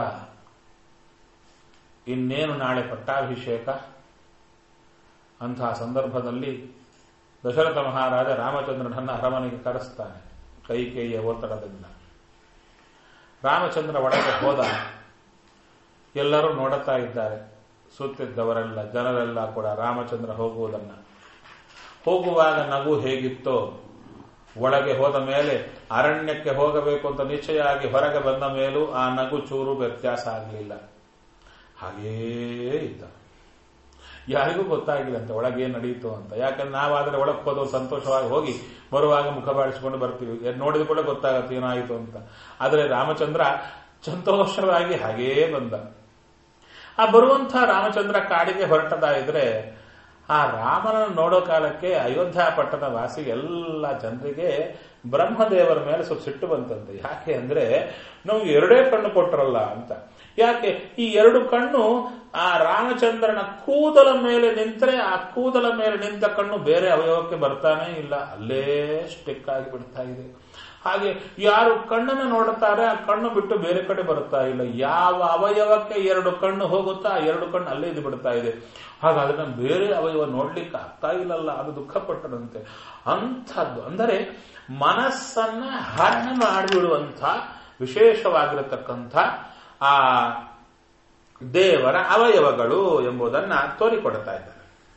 ಇನ್ನೇನು ನಾಳೆ ಪಟ್ಟಾಭಿಷೇಕ ಅಂತಹ ಸಂದರ್ಭದಲ್ಲಿ ದಶರಥ ಮಹಾರಾಜ ರಾಮಚಂದ್ರನನ್ನ ಅರಮನೆಗೆ ಕರೆಸ್ತಾನೆ ಕೈಕೇಯಿಯ ಒತ್ತಡದಿಂದ ರಾಮಚಂದ್ರ ಒಳಗೆ ಹೋದ ಎಲ್ಲರೂ ನೋಡುತ್ತಾ ಇದ್ದಾರೆ ಸುತ್ತಿದ್ದವರೆಲ್ಲ ಜನರೆಲ್ಲ ಕೂಡ ರಾಮಚಂದ್ರ ಹೋಗುವುದನ್ನ ಹೋಗುವಾಗ ನಗು ಹೇಗಿತ್ತೋ ಒಳಗೆ ಹೋದ ಮೇಲೆ ಅರಣ್ಯಕ್ಕೆ ಹೋಗಬೇಕು ಅಂತ ನಿಶ್ಚಯ ಆಗಿ ಹೊರಗೆ ಬಂದ ಮೇಲೂ ಆ ನಗು ಚೂರು ವ್ಯತ್ಯಾಸ ಆಗಲಿಲ್ಲ ಹಾಗೇ ಇದ್ದ ಯಾರಿಗೂ ಗೊತ್ತಾಗಿಲ್ಲ ಅಂತ ಒಳಗೆ ನಡೆಯಿತು ಅಂತ ಯಾಕಂದ್ರೆ ನಾವಾದ್ರೆ ಒಳಗೆ ಹೋದವ್ರು ಸಂತೋಷವಾಗಿ ಹೋಗಿ ಬರುವಾಗ ಮುಖ ಬಾಡಿಸಿಕೊಂಡು ಬರ್ತೀವಿ ನೋಡಿದ ಕೂಡ ಗೊತ್ತಾಗತ್ತೆ ಏನಾಯಿತು ಅಂತ ಆದರೆ ರಾಮಚಂದ್ರ ಸಂತೋಷವಾಗಿ ಹಾಗೇ ಬಂದ ಆ ಬರುವಂತಹ ರಾಮಚಂದ್ರ ಕಾಡಿಗೆ ಹೊರಟದ ಇದ್ರೆ ಆ ರಾಮನನ್ನು ನೋಡೋ ಕಾಲಕ್ಕೆ ಅಯೋಧ್ಯ ಪಟ್ಟಣ ವಾಸಿ ಎಲ್ಲ ಜನರಿಗೆ ಬ್ರಹ್ಮದೇವರ ಮೇಲೆ ಸ್ವಲ್ಪ ಸಿಟ್ಟು ಬಂತಂತೆ ಯಾಕೆ ಅಂದ್ರೆ ನಮ್ಗೆ ಎರಡೇ ಕಣ್ಣು ಕೊಟ್ಟರಲ್ಲ ಅಂತ ಯಾಕೆ ಈ ಎರಡು ಕಣ್ಣು ಆ ರಾಮಚಂದ್ರನ ಕೂದಲ ಮೇಲೆ ನಿಂತರೆ ಆ ಕೂದಲ ಮೇಲೆ ನಿಂತ ಕಣ್ಣು ಬೇರೆ ಅವಯವಕ್ಕೆ ಬರ್ತಾನೆ ಇಲ್ಲ ಅಲ್ಲೇ ಸ್ಟಿಕ್ ಆಗಿ ಬಿಡ್ತಾ ಇದೆ ಹಾಗೆ ಯಾರು ಕಣ್ಣನ್ನು ನೋಡುತ್ತಾರೆ ಆ ಕಣ್ಣು ಬಿಟ್ಟು ಬೇರೆ ಕಡೆ ಬರುತ್ತಾ ಇಲ್ಲ ಯಾವ ಅವಯವಕ್ಕೆ ಎರಡು ಕಣ್ಣು ಹೋಗುತ್ತಾ ಆ ಎರಡು ಕಣ್ಣು ಅಲ್ಲೇ ಇದು ಬಿಡ್ತಾ ಇದೆ ಹಾಗಾದ್ರೆ ಬೇರೆ ಅವಯವ ನೋಡ್ಲಿಕ್ಕೆ ಆಗ್ತಾ ಇಲ್ಲಲ್ಲ ಅದು ದುಃಖಪಟ್ಟದಂತೆ ಅಂಥದ್ದು ಅಂದರೆ ಮನಸ್ಸನ್ನ ಹರಣ ಮಾಡಿಬಿಡುವಂಥ ವಿಶೇಷವಾಗಿರತಕ್ಕಂಥ ಆ ದೇವರ ಅವಯವಗಳು ಎಂಬುದನ್ನ ತೋರಿಕೊಡ್ತಾ ಇದ್ದಾರೆ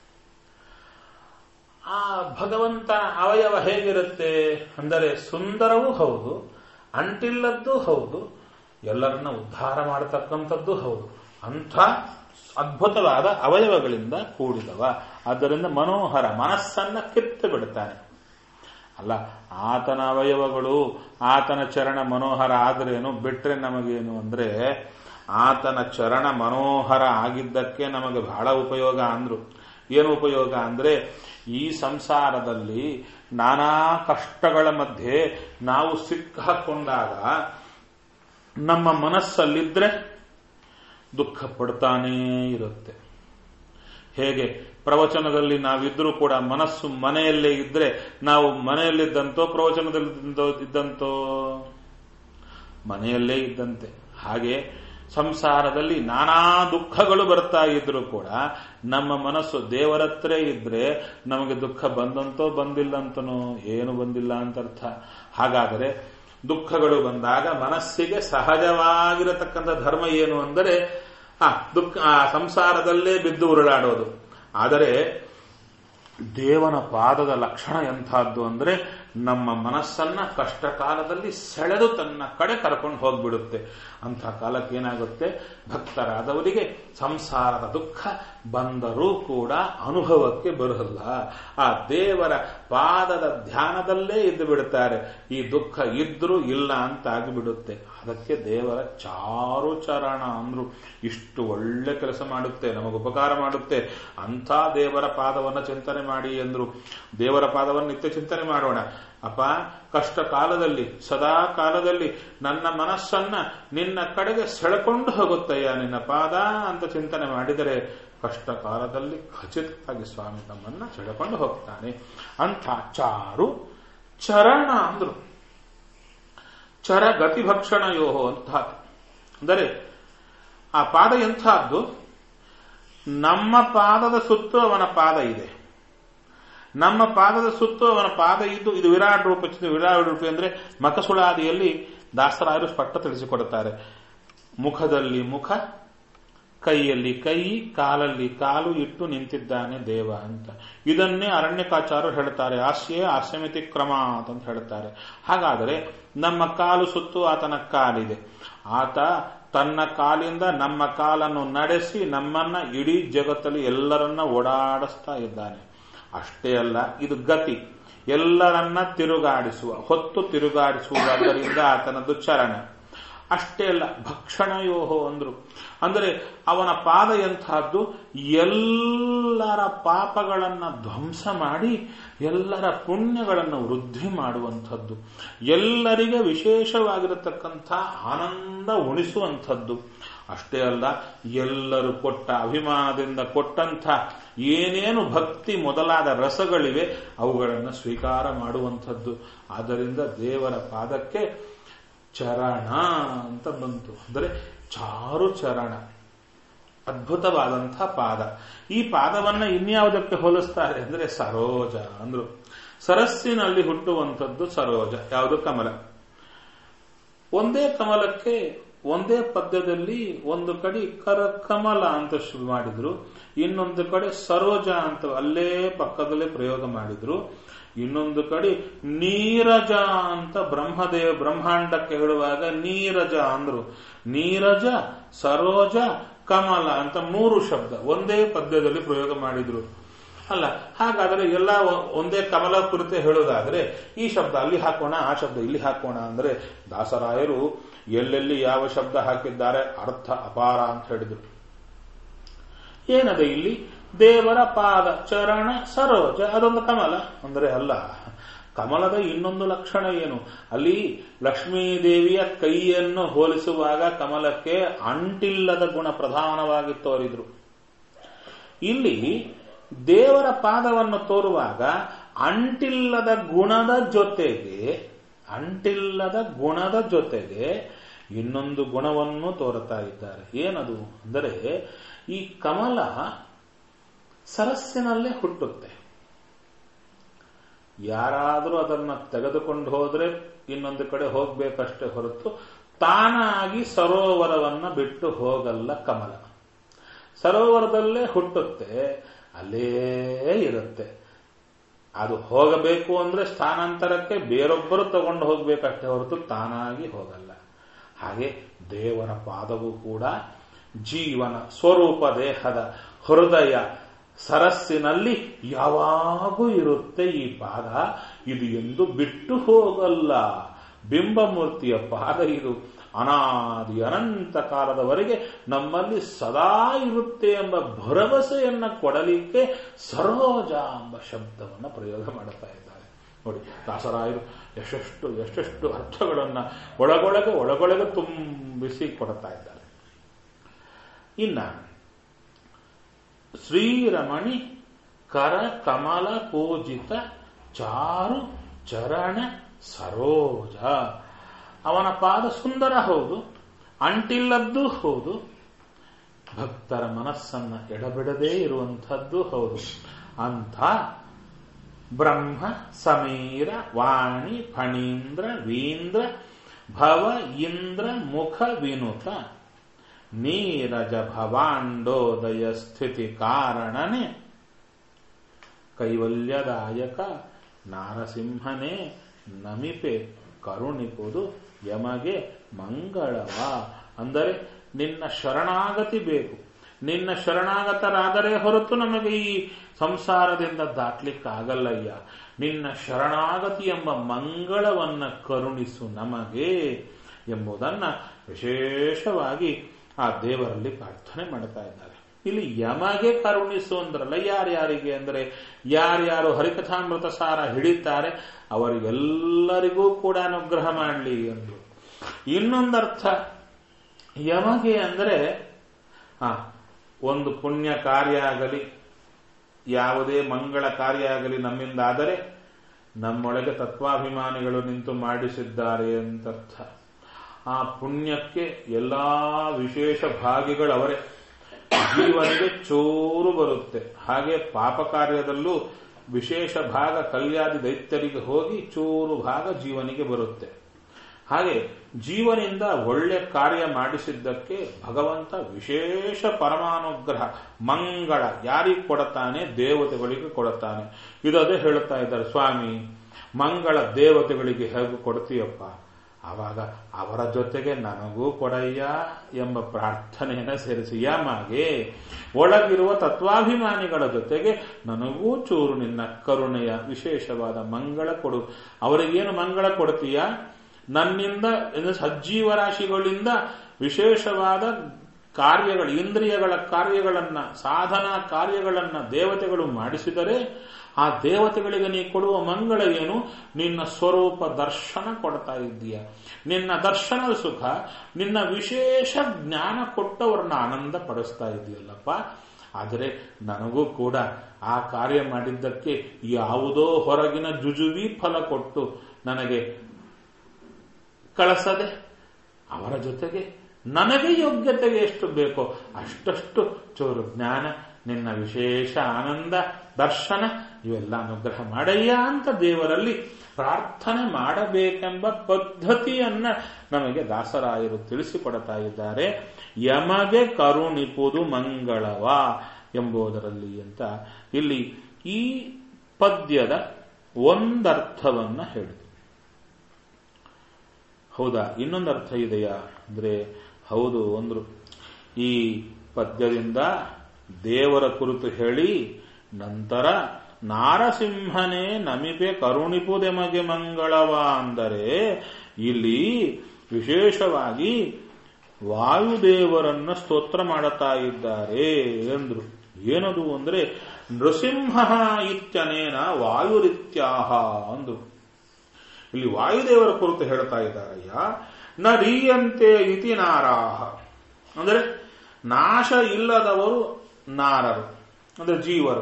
ಆ ಭಗವಂತನ ಅವಯವ ಹೇಗಿರುತ್ತೆ ಅಂದರೆ ಸುಂದರವೂ ಹೌದು ಅಂಟಿಲ್ಲದ್ದು ಹೌದು ಎಲ್ಲರನ್ನ ಉದ್ಧಾರ ಮಾಡತಕ್ಕಂಥದ್ದು ಹೌದು ಅಂಥ ಅದ್ಭುತವಾದ ಅವಯವಗಳಿಂದ ಕೂಡಿದವ ಆದ್ದರಿಂದ ಮನೋಹರ ಮನಸ್ಸನ್ನ ಕಿತ್ತು ಬಿಡುತ್ತಾನೆ ಅಲ್ಲ ಆತನ ಅವಯವಗಳು ಆತನ ಚರಣ ಮನೋಹರ ಆದ್ರೇನು ಬಿಟ್ರೆ ನಮಗೇನು ಅಂದ್ರೆ ಆತನ ಚರಣ ಮನೋಹರ ಆಗಿದ್ದಕ್ಕೆ ನಮಗೆ ಬಹಳ ಉಪಯೋಗ ಅಂದ್ರು ಏನು ಉಪಯೋಗ ಅಂದ್ರೆ ಈ ಸಂಸಾರದಲ್ಲಿ ನಾನಾ ಕಷ್ಟಗಳ ಮಧ್ಯೆ ನಾವು ಸಿಕ್ಕಾಕೊಂಡಾಗ ನಮ್ಮ ಮನಸ್ಸಲ್ಲಿದ್ರೆ ದುಃಖ ಪಡ್ತಾನೇ ಇರುತ್ತೆ ಹೇಗೆ ಪ್ರವಚನದಲ್ಲಿ ನಾವಿದ್ರೂ ಕೂಡ ಮನಸ್ಸು ಮನೆಯಲ್ಲೇ ಇದ್ರೆ ನಾವು ಮನೆಯಲ್ಲಿದ್ದಂತೋ ಪ್ರವಚನದಲ್ಲಿ ಇದ್ದಂತೋ ಮನೆಯಲ್ಲೇ ಇದ್ದಂತೆ ಹಾಗೆ ಸಂಸಾರದಲ್ಲಿ ನಾನಾ ದುಃಖಗಳು ಬರ್ತಾ ಇದ್ರು ಕೂಡ ನಮ್ಮ ಮನಸ್ಸು ದೇವರತ್ರ ಇದ್ರೆ ನಮಗೆ ದುಃಖ ಬಂದಂತೋ ಬಂದಿಲ್ಲಂತನೋ ಏನು ಬಂದಿಲ್ಲ ಅಂತ ಅರ್ಥ ಹಾಗಾದರೆ ದುಃಖಗಳು ಬಂದಾಗ ಮನಸ್ಸಿಗೆ ಸಹಜವಾಗಿರತಕ್ಕಂಥ ಧರ್ಮ ಏನು ಅಂದರೆ ಆ ದುಃಖ ಆ ಸಂಸಾರದಲ್ಲೇ ಬಿದ್ದು ಉರುಳಾಡೋದು ಆದರೆ ದೇವನ ಪಾದದ ಲಕ್ಷಣ ಎಂಥದ್ದು ಅಂದ್ರೆ ನಮ್ಮ ಮನಸ್ಸನ್ನ ಕಷ್ಟ ಕಾಲದಲ್ಲಿ ಸೆಳೆದು ತನ್ನ ಕಡೆ ಕರ್ಕೊಂಡು ಹೋಗ್ಬಿಡುತ್ತೆ ಅಂಥ ಕಾಲಕ್ಕೆ ಏನಾಗುತ್ತೆ ಭಕ್ತರಾದವರಿಗೆ ಸಂಸಾರದ ದುಃಖ ಬಂದರೂ ಕೂಡ ಅನುಭವಕ್ಕೆ ಬರಲ್ಲ ಆ ದೇವರ ಪಾದದ ಧ್ಯಾನದಲ್ಲೇ ಇದ್ದು ಬಿಡುತ್ತಾರೆ ಈ ದುಃಖ ಇದ್ರೂ ಇಲ್ಲ ಅಂತ ಆಗಿಬಿಡುತ್ತೆ ಅದಕ್ಕೆ ದೇವರ ಚಾರು ಚರಣ ಅಂದ್ರು ಇಷ್ಟು ಒಳ್ಳೆ ಕೆಲಸ ಮಾಡುತ್ತೆ ನಮಗೆ ಉಪಕಾರ ಮಾಡುತ್ತೆ ಅಂಥ ದೇವರ ಪಾದವನ್ನು ಚಿಂತನೆ ಮಾಡಿ ಎಂದ್ರು ದೇವರ ಪಾದವನ್ನು ನಿತ್ಯ ಚಿಂತನೆ ಮಾಡೋಣ ಅಪ್ಪ ಕಷ್ಟ ಕಾಲದಲ್ಲಿ ಸದಾ ಕಾಲದಲ್ಲಿ ನನ್ನ ಮನಸ್ಸನ್ನ ನಿನ್ನ ಕಡೆಗೆ ಸೆಳೆಕೊಂಡು ಹೋಗುತ್ತಯ್ಯ ನಿನ್ನ ಪಾದ ಅಂತ ಚಿಂತನೆ ಮಾಡಿದರೆ ಕಷ್ಟ ಕಾಲದಲ್ಲಿ ಖಚಿತವಾಗಿ ಸ್ವಾಮಿ ನಮ್ಮನ್ನ ಸೆಳೆಕೊಂಡು ಹೋಗ್ತಾನೆ ಅಂಥ ಚಾರು ಚರಣ ಅಂದ್ರು ಚರ ಗತಿಭಕ್ಷಣ ಯೋಹೋ ಅಂತ ಅಂದರೆ ಆ ಪಾದ ಎಂಥದ್ದು ನಮ್ಮ ಪಾದದ ಸುತ್ತು ಅವನ ಪಾದ ಇದೆ ನಮ್ಮ ಪಾದದ ಸುತ್ತು ಅವನ ಪಾದ ಇದ್ದು ಇದು ವಿರಾಟ್ ರೂಪ ವಿರಾಟ್ ರೂಪ ಅಂದ್ರೆ ಮಕಸುಳಾದಿಯಲ್ಲಿ ದಾಸರಾಯರು ಸ್ಪಷ್ಟ ತಿಳಿಸಿಕೊಡುತ್ತಾರೆ ಮುಖದಲ್ಲಿ ಮುಖ ಕೈಯಲ್ಲಿ ಕೈ ಕಾಲಲ್ಲಿ ಕಾಲು ಇಟ್ಟು ನಿಂತಿದ್ದಾನೆ ದೇವ ಅಂತ ಇದನ್ನೇ ಅರಣ್ಯಕಾಚಾರ್ಯರು ಹೇಳ್ತಾರೆ ಆಸ್ಯೆ ಆಸ್ಯಮಿತಿ ಕ್ರಮ ಅಂತ ಹೇಳ್ತಾರೆ ಹಾಗಾದರೆ ನಮ್ಮ ಕಾಲು ಸುತ್ತು ಆತನ ಕಾಲಿದೆ ಆತ ತನ್ನ ಕಾಲಿಂದ ನಮ್ಮ ಕಾಲನ್ನು ನಡೆಸಿ ನಮ್ಮನ್ನ ಇಡೀ ಜಗತ್ತಲ್ಲಿ ಎಲ್ಲರನ್ನ ಓಡಾಡಿಸ್ತಾ ಇದ್ದಾನೆ ಅಷ್ಟೇ ಅಲ್ಲ ಇದು ಗತಿ ಎಲ್ಲರನ್ನ ತಿರುಗಾಡಿಸುವ ಹೊತ್ತು ತಿರುಗಾಡಿಸುವುದರಿಂದ ಆತನದ್ದು ಚರಣ ಅಷ್ಟೇ ಅಲ್ಲ ಭಕ್ಷಣಯೋಹೋ ಅಂದ್ರು ಅಂದರೆ ಅವನ ಪಾದ ಎಂತಹದ್ದು ಎಲ್ಲರ ಪಾಪಗಳನ್ನ ಧ್ವಂಸ ಮಾಡಿ ಎಲ್ಲರ ಪುಣ್ಯಗಳನ್ನು ವೃದ್ಧಿ ಮಾಡುವಂಥದ್ದು ಎಲ್ಲರಿಗೆ ವಿಶೇಷವಾಗಿರತಕ್ಕಂಥ ಆನಂದ ಉಣಿಸುವಂಥದ್ದು ಅಷ್ಟೇ ಅಲ್ಲ ಎಲ್ಲರೂ ಕೊಟ್ಟ ಅಭಿಮಾನದಿಂದ ಕೊಟ್ಟಂಥ ಏನೇನು ಭಕ್ತಿ ಮೊದಲಾದ ರಸಗಳಿವೆ ಅವುಗಳನ್ನು ಸ್ವೀಕಾರ ಮಾಡುವಂಥದ್ದು ಆದ್ದರಿಂದ ದೇವರ ಪಾದಕ್ಕೆ ಚರಣ ಅಂತ ಬಂತು ಅಂದರೆ ಚಾರು ಚರಣ ಅದ್ಭುತವಾದಂಥ ಪಾದ ಈ ಪಾದವನ್ನ ಇನ್ಯಾವುದಕ್ಕೆ ಹೋಲಿಸ್ತಾರೆ ಅಂದ್ರೆ ಸರೋಜ ಅಂದ್ರು ಸರಸ್ಸಿನಲ್ಲಿ ಹುಟ್ಟುವಂಥದ್ದು ಸರೋಜ ಯಾವುದು ಕಮಲ ಒಂದೇ ಕಮಲಕ್ಕೆ ಒಂದೇ ಪದ್ಯದಲ್ಲಿ ಒಂದು ಕಡೆ ಕರ ಕಮಲ ಅಂತ ಶುರು ಮಾಡಿದ್ರು ಇನ್ನೊಂದು ಕಡೆ ಸರೋಜ ಅಂತ ಅಲ್ಲೇ ಪಕ್ಕದಲ್ಲೇ ಪ್ರಯೋಗ ಮಾಡಿದ್ರು ಇನ್ನೊಂದು ಕಡೆ ನೀರಜ ಅಂತ ಬ್ರಹ್ಮದೇವ ಬ್ರಹ್ಮಾಂಡಕ್ಕೆ ಹೇಳುವಾಗ ನೀರಜ ಅಂದ್ರು ನೀರಜ ಸರೋಜ ಕಮಲ ಅಂತ ಮೂರು ಶಬ್ದ ಒಂದೇ ಪದ್ಯದಲ್ಲಿ ಪ್ರಯೋಗ ಮಾಡಿದ್ರು ಅಲ್ಲ ಹಾಗಾದ್ರೆ ಎಲ್ಲ ಒಂದೇ ಕಮಲ ಕುರಿತೆ ಹೇಳೋದಾದ್ರೆ ಈ ಶಬ್ದ ಅಲ್ಲಿ ಹಾಕೋಣ ಆ ಶಬ್ದ ಇಲ್ಲಿ ಹಾಕೋಣ ಅಂದ್ರೆ ದಾಸರಾಯರು ಎಲ್ಲೆಲ್ಲಿ ಯಾವ ಶಬ್ದ ಹಾಕಿದ್ದಾರೆ ಅರ್ಥ ಅಪಾರ ಅಂತ ಹೇಳಿದ್ರು ಏನದೆ ಇಲ್ಲಿ ದೇವರ ಪಾದ ಚರಣ ಸರೋಜ ಅದೊಂದು ಕಮಲ ಅಂದ್ರೆ ಅಲ್ಲ ಕಮಲದ ಇನ್ನೊಂದು ಲಕ್ಷಣ ಏನು ಅಲ್ಲಿ ಲಕ್ಷ್ಮೀದೇವಿಯ ಕೈಯನ್ನು ಹೋಲಿಸುವಾಗ ಕಮಲಕ್ಕೆ ಅಂಟಿಲ್ಲದ ಗುಣ ಪ್ರಧಾನವಾಗಿ ತೋರಿದ್ರು ಇಲ್ಲಿ ದೇವರ ಪಾದವನ್ನು ತೋರುವಾಗ ಅಂಟಿಲ್ಲದ ಗುಣದ ಜೊತೆಗೆ ಅಂಟಿಲ್ಲದ ಗುಣದ ಜೊತೆಗೆ ಇನ್ನೊಂದು ಗುಣವನ್ನು ತೋರುತ್ತಾ ಇದ್ದಾರೆ ಏನದು ಅಂದರೆ ಈ ಕಮಲ ಸರಸ್ಸಿನಲ್ಲೇ ಹುಟ್ಟುತ್ತೆ ಯಾರಾದರೂ ಅದನ್ನ ತೆಗೆದುಕೊಂಡು ಹೋದ್ರೆ ಇನ್ನೊಂದು ಕಡೆ ಹೋಗ್ಬೇಕಷ್ಟೇ ಹೊರತು ತಾನಾಗಿ ಸರೋವರವನ್ನ ಬಿಟ್ಟು ಹೋಗಲ್ಲ ಕಮಲ ಸರೋವರದಲ್ಲೇ ಹುಟ್ಟುತ್ತೆ ಅಲ್ಲೇ ಇರುತ್ತೆ ಅದು ಹೋಗಬೇಕು ಅಂದ್ರೆ ಸ್ಥಾನಾಂತರಕ್ಕೆ ಬೇರೊಬ್ಬರು ತಗೊಂಡು ಹೋಗ್ಬೇಕಷ್ಟೇ ಹೊರತು ತಾನಾಗಿ ಹೋಗಲ್ಲ ಹಾಗೆ ದೇವರ ಪಾದವು ಕೂಡ ಜೀವನ ಸ್ವರೂಪ ದೇಹದ ಹೃದಯ ಸರಸ್ಸಿನಲ್ಲಿ ಯಾವಾಗೂ ಇರುತ್ತೆ ಈ ಪಾದ ಇದು ಎಂದು ಬಿಟ್ಟು ಹೋಗಲ್ಲ ಬಿಂಬಮೂರ್ತಿಯ ಪಾದ ಇದು ಅನಾದಿ ಅನಂತ ಕಾಲದವರೆಗೆ ನಮ್ಮಲ್ಲಿ ಸದಾ ಇರುತ್ತೆ ಎಂಬ ಭರವಸೆಯನ್ನ ಕೊಡಲಿಕ್ಕೆ ಸರೋಜ ಎಂಬ ಶಬ್ದವನ್ನು ಪ್ರಯೋಗ ಮಾಡುತ್ತಾ ಇದ್ದಾರೆ ನೋಡಿ ದಾಸರಾಯರು ಎಷ್ಟೆಷ್ಟು ಎಷ್ಟೆಷ್ಟು ಅರ್ಥಗಳನ್ನ ಒಳಗೊಳಗೆ ಒಳಗೊಳಗೆ ತುಂಬಿಸಿ ಕೊಡ್ತಾ ಇದ್ದಾರೆ ಇನ್ನ ಶ್ರೀರಮಣಿ ಕರ ಕಮಲ ಪೂಜಿತ ಚಾರು ಚರಣ ಸರೋಜ ಅವನ ಪಾದ ಸುಂದರ ಹೌದು ಅಂಟಿಲ್ಲದ್ದು ಹೌದು ಭಕ್ತರ ಮನಸ್ಸನ್ನ ಎಡಬಿಡದೇ ಇರುವಂಥದ್ದು ಹೌದು ಅಂಥ ಬ್ರಹ್ಮ ಸಮೀರ ವಾಣಿ ಫಣೀಂದ್ರ ವೀಂದ್ರ ಭವ ಇಂದ್ರ ಮುಖ ವಿನುತ ನೀರಜ ಭವಾಂಡೋದಯ ಸ್ಥಿತಿ ಕಾರಣನೆ ಕೈವಲ್ಯದಾಯಕ ನಾರಸಿಂಹನೇ ನಮಿಪೆ ಕರುಣಿಪುದು ಯಮಗೆ ಮಂಗಳವ ಅಂದರೆ ನಿನ್ನ ಶರಣಾಗತಿ ಬೇಕು ನಿನ್ನ ಶರಣಾಗತರಾದರೆ ಹೊರತು ನಮಗೆ ಈ ಸಂಸಾರದಿಂದ ದಾಟ್ಲಿಕ್ಕಾಗಲ್ಲಯ್ಯ ನಿನ್ನ ಶರಣಾಗತಿ ಎಂಬ ಮಂಗಳವನ್ನ ಕರುಣಿಸು ನಮಗೆ ಎಂಬುದನ್ನ ವಿಶೇಷವಾಗಿ ಆ ದೇವರಲ್ಲಿ ಪ್ರಾರ್ಥನೆ ಮಾಡ್ತಾ ಇದ್ದಾರೆ ಇಲ್ಲಿ ಯಮಗೆ ಕರುಣಿಸು ಅಂದ್ರಲ್ಲ ಯಾರ್ಯಾರಿಗೆ ಅಂದರೆ ಯಾರ್ಯಾರು ಹರಿಕಥಾಮೃತ ಸಾರ ಹಿಡಿತಾರೆ ಅವರಿಗೆಲ್ಲರಿಗೂ ಕೂಡ ಅನುಗ್ರಹ ಮಾಡಲಿ ಎಂದು ಇನ್ನೊಂದರ್ಥ ಯಮಗೆ ಅಂದರೆ ಆ ಒಂದು ಪುಣ್ಯ ಕಾರ್ಯ ಆಗಲಿ ಯಾವುದೇ ಮಂಗಳ ಕಾರ್ಯ ಆಗಲಿ ನಮ್ಮಿಂದ ಆದರೆ ನಮ್ಮೊಳಗೆ ತತ್ವಾಭಿಮಾನಿಗಳು ನಿಂತು ಮಾಡಿಸಿದ್ದಾರೆ ಅಂತರ್ಥ ಆ ಪುಣ್ಯಕ್ಕೆ ಎಲ್ಲಾ ವಿಶೇಷ ಭಾಗಿಗಳವರೇ ಜೀವನಿಗೆ ಚೂರು ಬರುತ್ತೆ ಹಾಗೆ ಪಾಪ ಕಾರ್ಯದಲ್ಲೂ ವಿಶೇಷ ಭಾಗ ಕಲ್ಯಾದಿ ದೈತ್ಯರಿಗೆ ಹೋಗಿ ಚೂರು ಭಾಗ ಜೀವನಿಗೆ ಬರುತ್ತೆ ಹಾಗೆ ಜೀವನಿಂದ ಒಳ್ಳೆ ಕಾರ್ಯ ಮಾಡಿಸಿದ್ದಕ್ಕೆ ಭಗವಂತ ವಿಶೇಷ ಪರಮಾನುಗ್ರಹ ಮಂಗಳ ಯಾರಿಗೆ ಕೊಡುತ್ತಾನೆ ದೇವತೆಗಳಿಗೆ ಕೊಡುತ್ತಾನೆ ಇದದೇ ಹೇಳುತ್ತಾ ಇದ್ದಾರೆ ಸ್ವಾಮಿ ಮಂಗಳ ದೇವತೆಗಳಿಗೆ ಹೇಗೆ ಕೊಡ್ತೀಯಪ್ಪ ಆವಾಗ ಅವರ ಜೊತೆಗೆ ನನಗೂ ಕೊಡಯ್ಯ ಎಂಬ ಪ್ರಾರ್ಥನೆಯನ್ನು ಸೇರಿಸಿ ಯಮಗೆ ಒಳಗಿರುವ ತತ್ವಾಭಿಮಾನಿಗಳ ಜೊತೆಗೆ ನನಗೂ ಚೂರು ನಿನ್ನ ಕರುಣೆಯ ವಿಶೇಷವಾದ ಮಂಗಳ ಕೊಡು ಅವರಿಗೇನು ಮಂಗಳ ಕೊಡ್ತೀಯ ನನ್ನಿಂದ ಇದು ಸಜ್ಜೀವ ರಾಶಿಗಳಿಂದ ವಿಶೇಷವಾದ ಕಾರ್ಯಗಳು ಇಂದ್ರಿಯಗಳ ಕಾರ್ಯಗಳನ್ನ ಸಾಧನಾ ಕಾರ್ಯಗಳನ್ನ ದೇವತೆಗಳು ಮಾಡಿಸಿದರೆ ಆ ದೇವತೆಗಳಿಗೆ ನೀ ಕೊಡುವ ಮಂಗಳ ಏನು ನಿನ್ನ ಸ್ವರೂಪ ದರ್ಶನ ಕೊಡ್ತಾ ಇದ್ದೀಯ ನಿನ್ನ ದರ್ಶನದ ಸುಖ ನಿನ್ನ ವಿಶೇಷ ಜ್ಞಾನ ಕೊಟ್ಟವರನ್ನ ಆನಂದ ಪಡಿಸ್ತಾ ಇದೆಯಲ್ಲಪ್ಪ ಆದರೆ ನನಗೂ ಕೂಡ ಆ ಕಾರ್ಯ ಮಾಡಿದ್ದಕ್ಕೆ ಯಾವುದೋ ಹೊರಗಿನ ಜುಜುವಿ ಫಲ ಕೊಟ್ಟು ನನಗೆ ಕಳಿಸದೆ ಅವರ ಜೊತೆಗೆ ನನಗೆ ಯೋಗ್ಯತೆಗೆ ಎಷ್ಟು ಬೇಕೋ ಅಷ್ಟಷ್ಟು ಚೂರು ಜ್ಞಾನ ನಿನ್ನ ವಿಶೇಷ ಆನಂದ ದರ್ಶನ ಇವೆಲ್ಲ ಅನುಗ್ರಹ ಮಾಡಯ್ಯ ಅಂತ ದೇವರಲ್ಲಿ ಪ್ರಾರ್ಥನೆ ಮಾಡಬೇಕೆಂಬ ಪದ್ಧತಿಯನ್ನ ನಮಗೆ ದಾಸರಾಯರು ತಿಳಿಸಿಕೊಡ್ತಾ ಇದ್ದಾರೆ ಯಮಗೆ ಕರುಣಿಪುದು ಮಂಗಳವ ಎಂಬುದರಲ್ಲಿ ಅಂತ ಇಲ್ಲಿ ಈ ಪದ್ಯದ ಒಂದರ್ಥವನ್ನ ಹೇಳಿದೆ ಹೌದಾ ಇನ್ನೊಂದು ಅರ್ಥ ಇದೆಯಾ ಅಂದ್ರೆ ಹೌದು ಅಂದ್ರು ಈ ಪದ್ಯದಿಂದ ದೇವರ ಕುರಿತು ಹೇಳಿ ನಂತರ ನಾರಸಿಂಹನೇ ನಮಿಪೆ ಕರುಣಿಪುದೆಮಗೆ ಮಂಗಳವ ಅಂದರೆ ಇಲ್ಲಿ ವಿಶೇಷವಾಗಿ ವಾಯುದೇವರನ್ನ ಸ್ತೋತ್ರ ಮಾಡುತ್ತಾ ಇದ್ದಾರೆ ಎಂದ್ರು ಏನದು ಅಂದ್ರೆ ನೃಸಿಂಹ ಇತ್ಯನೇನ ವಾಯುರಿತ್ಯಾಹ ಅಂದ್ರು ಇಲ್ಲಿ ವಾಯುದೇವರ ಕುರಿತು ಹೇಳ್ತಾ ಇದ್ದಾರಯ್ಯ ನ ರೀಯಂತೆ ಇತಿ ನಾರಾಹ ಅಂದರೆ ನಾಶ ಇಲ್ಲದವರು ನಾರರು ಅಂದ್ರೆ ಜೀವರು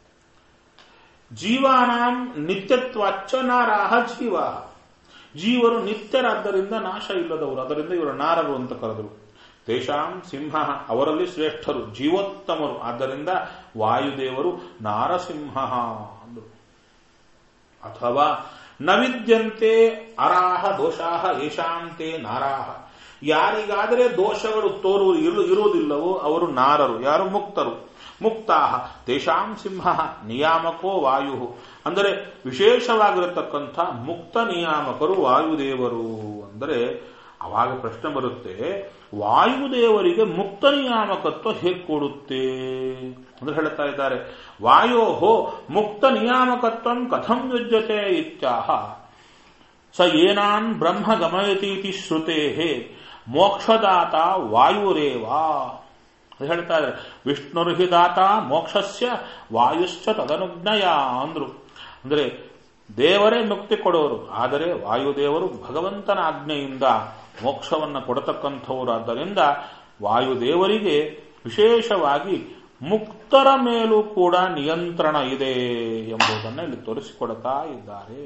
ಜೀವಾನಾಂ ನಿತ್ಯತ್ವಾಚ್ಚ ನಾರಾಹ ಜೀವ ಜೀವರು ನಿತ್ಯರಾದ್ದರಿಂದ ನಾಶ ಇಲ್ಲದವರು ಅದರಿಂದ ಇವರು ನಾರರು ಅಂತ ಕರೆದರು ತೇಷಾಂ ಸಿಂಹ ಅವರಲ್ಲಿ ಶ್ರೇಷ್ಠರು ಜೀವೋತ್ತಮರು ಆದ್ದರಿಂದ ವಾಯುದೇವರು ನಾರಸಿಂಹ ಅಂದರು ಅಥವಾ ನ ವಿದ್ಯಂತೆ ಅರಾಹ ದೋಷಾಹ ಯಶಾಂತೆ ನಾರಾಹ ಯಾರಿಗಾದರೆ ದೋಷಗಳು ತೋರು ಇರುವುದಿಲ್ಲವೋ ಅವರು ನಾರರು ಯಾರು ಮುಕ್ತರು ಮುಕ್ತಾಹ ತೇಷಾಂ ಸಿಂಹ ನಿಯಾಮಕೋ ವಾಯು ಅಂದರೆ ವಿಶೇಷವಾಗಿರತಕ್ಕಂಥ ಮುಕ್ತ ನಿಯಾಮಕರು ವಾಯುದೇವರು ಅಂದರೆ ಅವಾಗ ಪ್ರಶ್ನೆ ಬರುತ್ತೆ ವಾಯುದೇವರಿಗೆ ಮುಕ್ತ ನಿಯಾಮಕತ್ವ ಹೇಗೆ ಕೊಡುತ್ತೆ ಅಂದ್ರೆ ಹೇಳ್ತಾ ಇದ್ದಾರೆ ವಾಯೋ ಮುಕ್ತ ನಿಯಾಮಕತ್ವ ಕಥಂ ಯುಜ್ಯತೆ ಇತ್ಯಾಹ ಸ ಏನಾನ್ ಬ್ರಹ್ಮ ಗಮಯತೀತಿ ಶ್ರುತೇ ಮೋಕ್ಷದಾತ ವಾಯುರೇವಾ ಅದು ಹೇಳ್ತಾ ಇದ್ದಾರೆ ವಿಷ್ಣುರ್ಹಿ ದಾತ ಮೋಕ್ಷಸ್ಯ ವಾಯುಶ್ಚ ತದನುಜ್ಞಯ ಅಂದ್ರು ಅಂದ್ರೆ ದೇವರೇ ಮುಕ್ತಿ ಕೊಡೋರು ಆದರೆ ವಾಯುದೇವರು ಭಗವಂತನ ಆಜ್ಞೆಯಿಂದ ಮೋಕ್ಷವನ್ನು ಕೊಡತಕ್ಕಂಥವರು ಆದ್ದರಿಂದ ವಾಯುದೇವರಿಗೆ ವಿಶೇಷವಾಗಿ ಮುಕ್ತರ ಮೇಲೂ ಕೂಡ ನಿಯಂತ್ರಣ ಇದೆ ಎಂಬುದನ್ನು ಇಲ್ಲಿ ತೋರಿಸಿಕೊಡ್ತಾ ಇದ್ದಾರೆ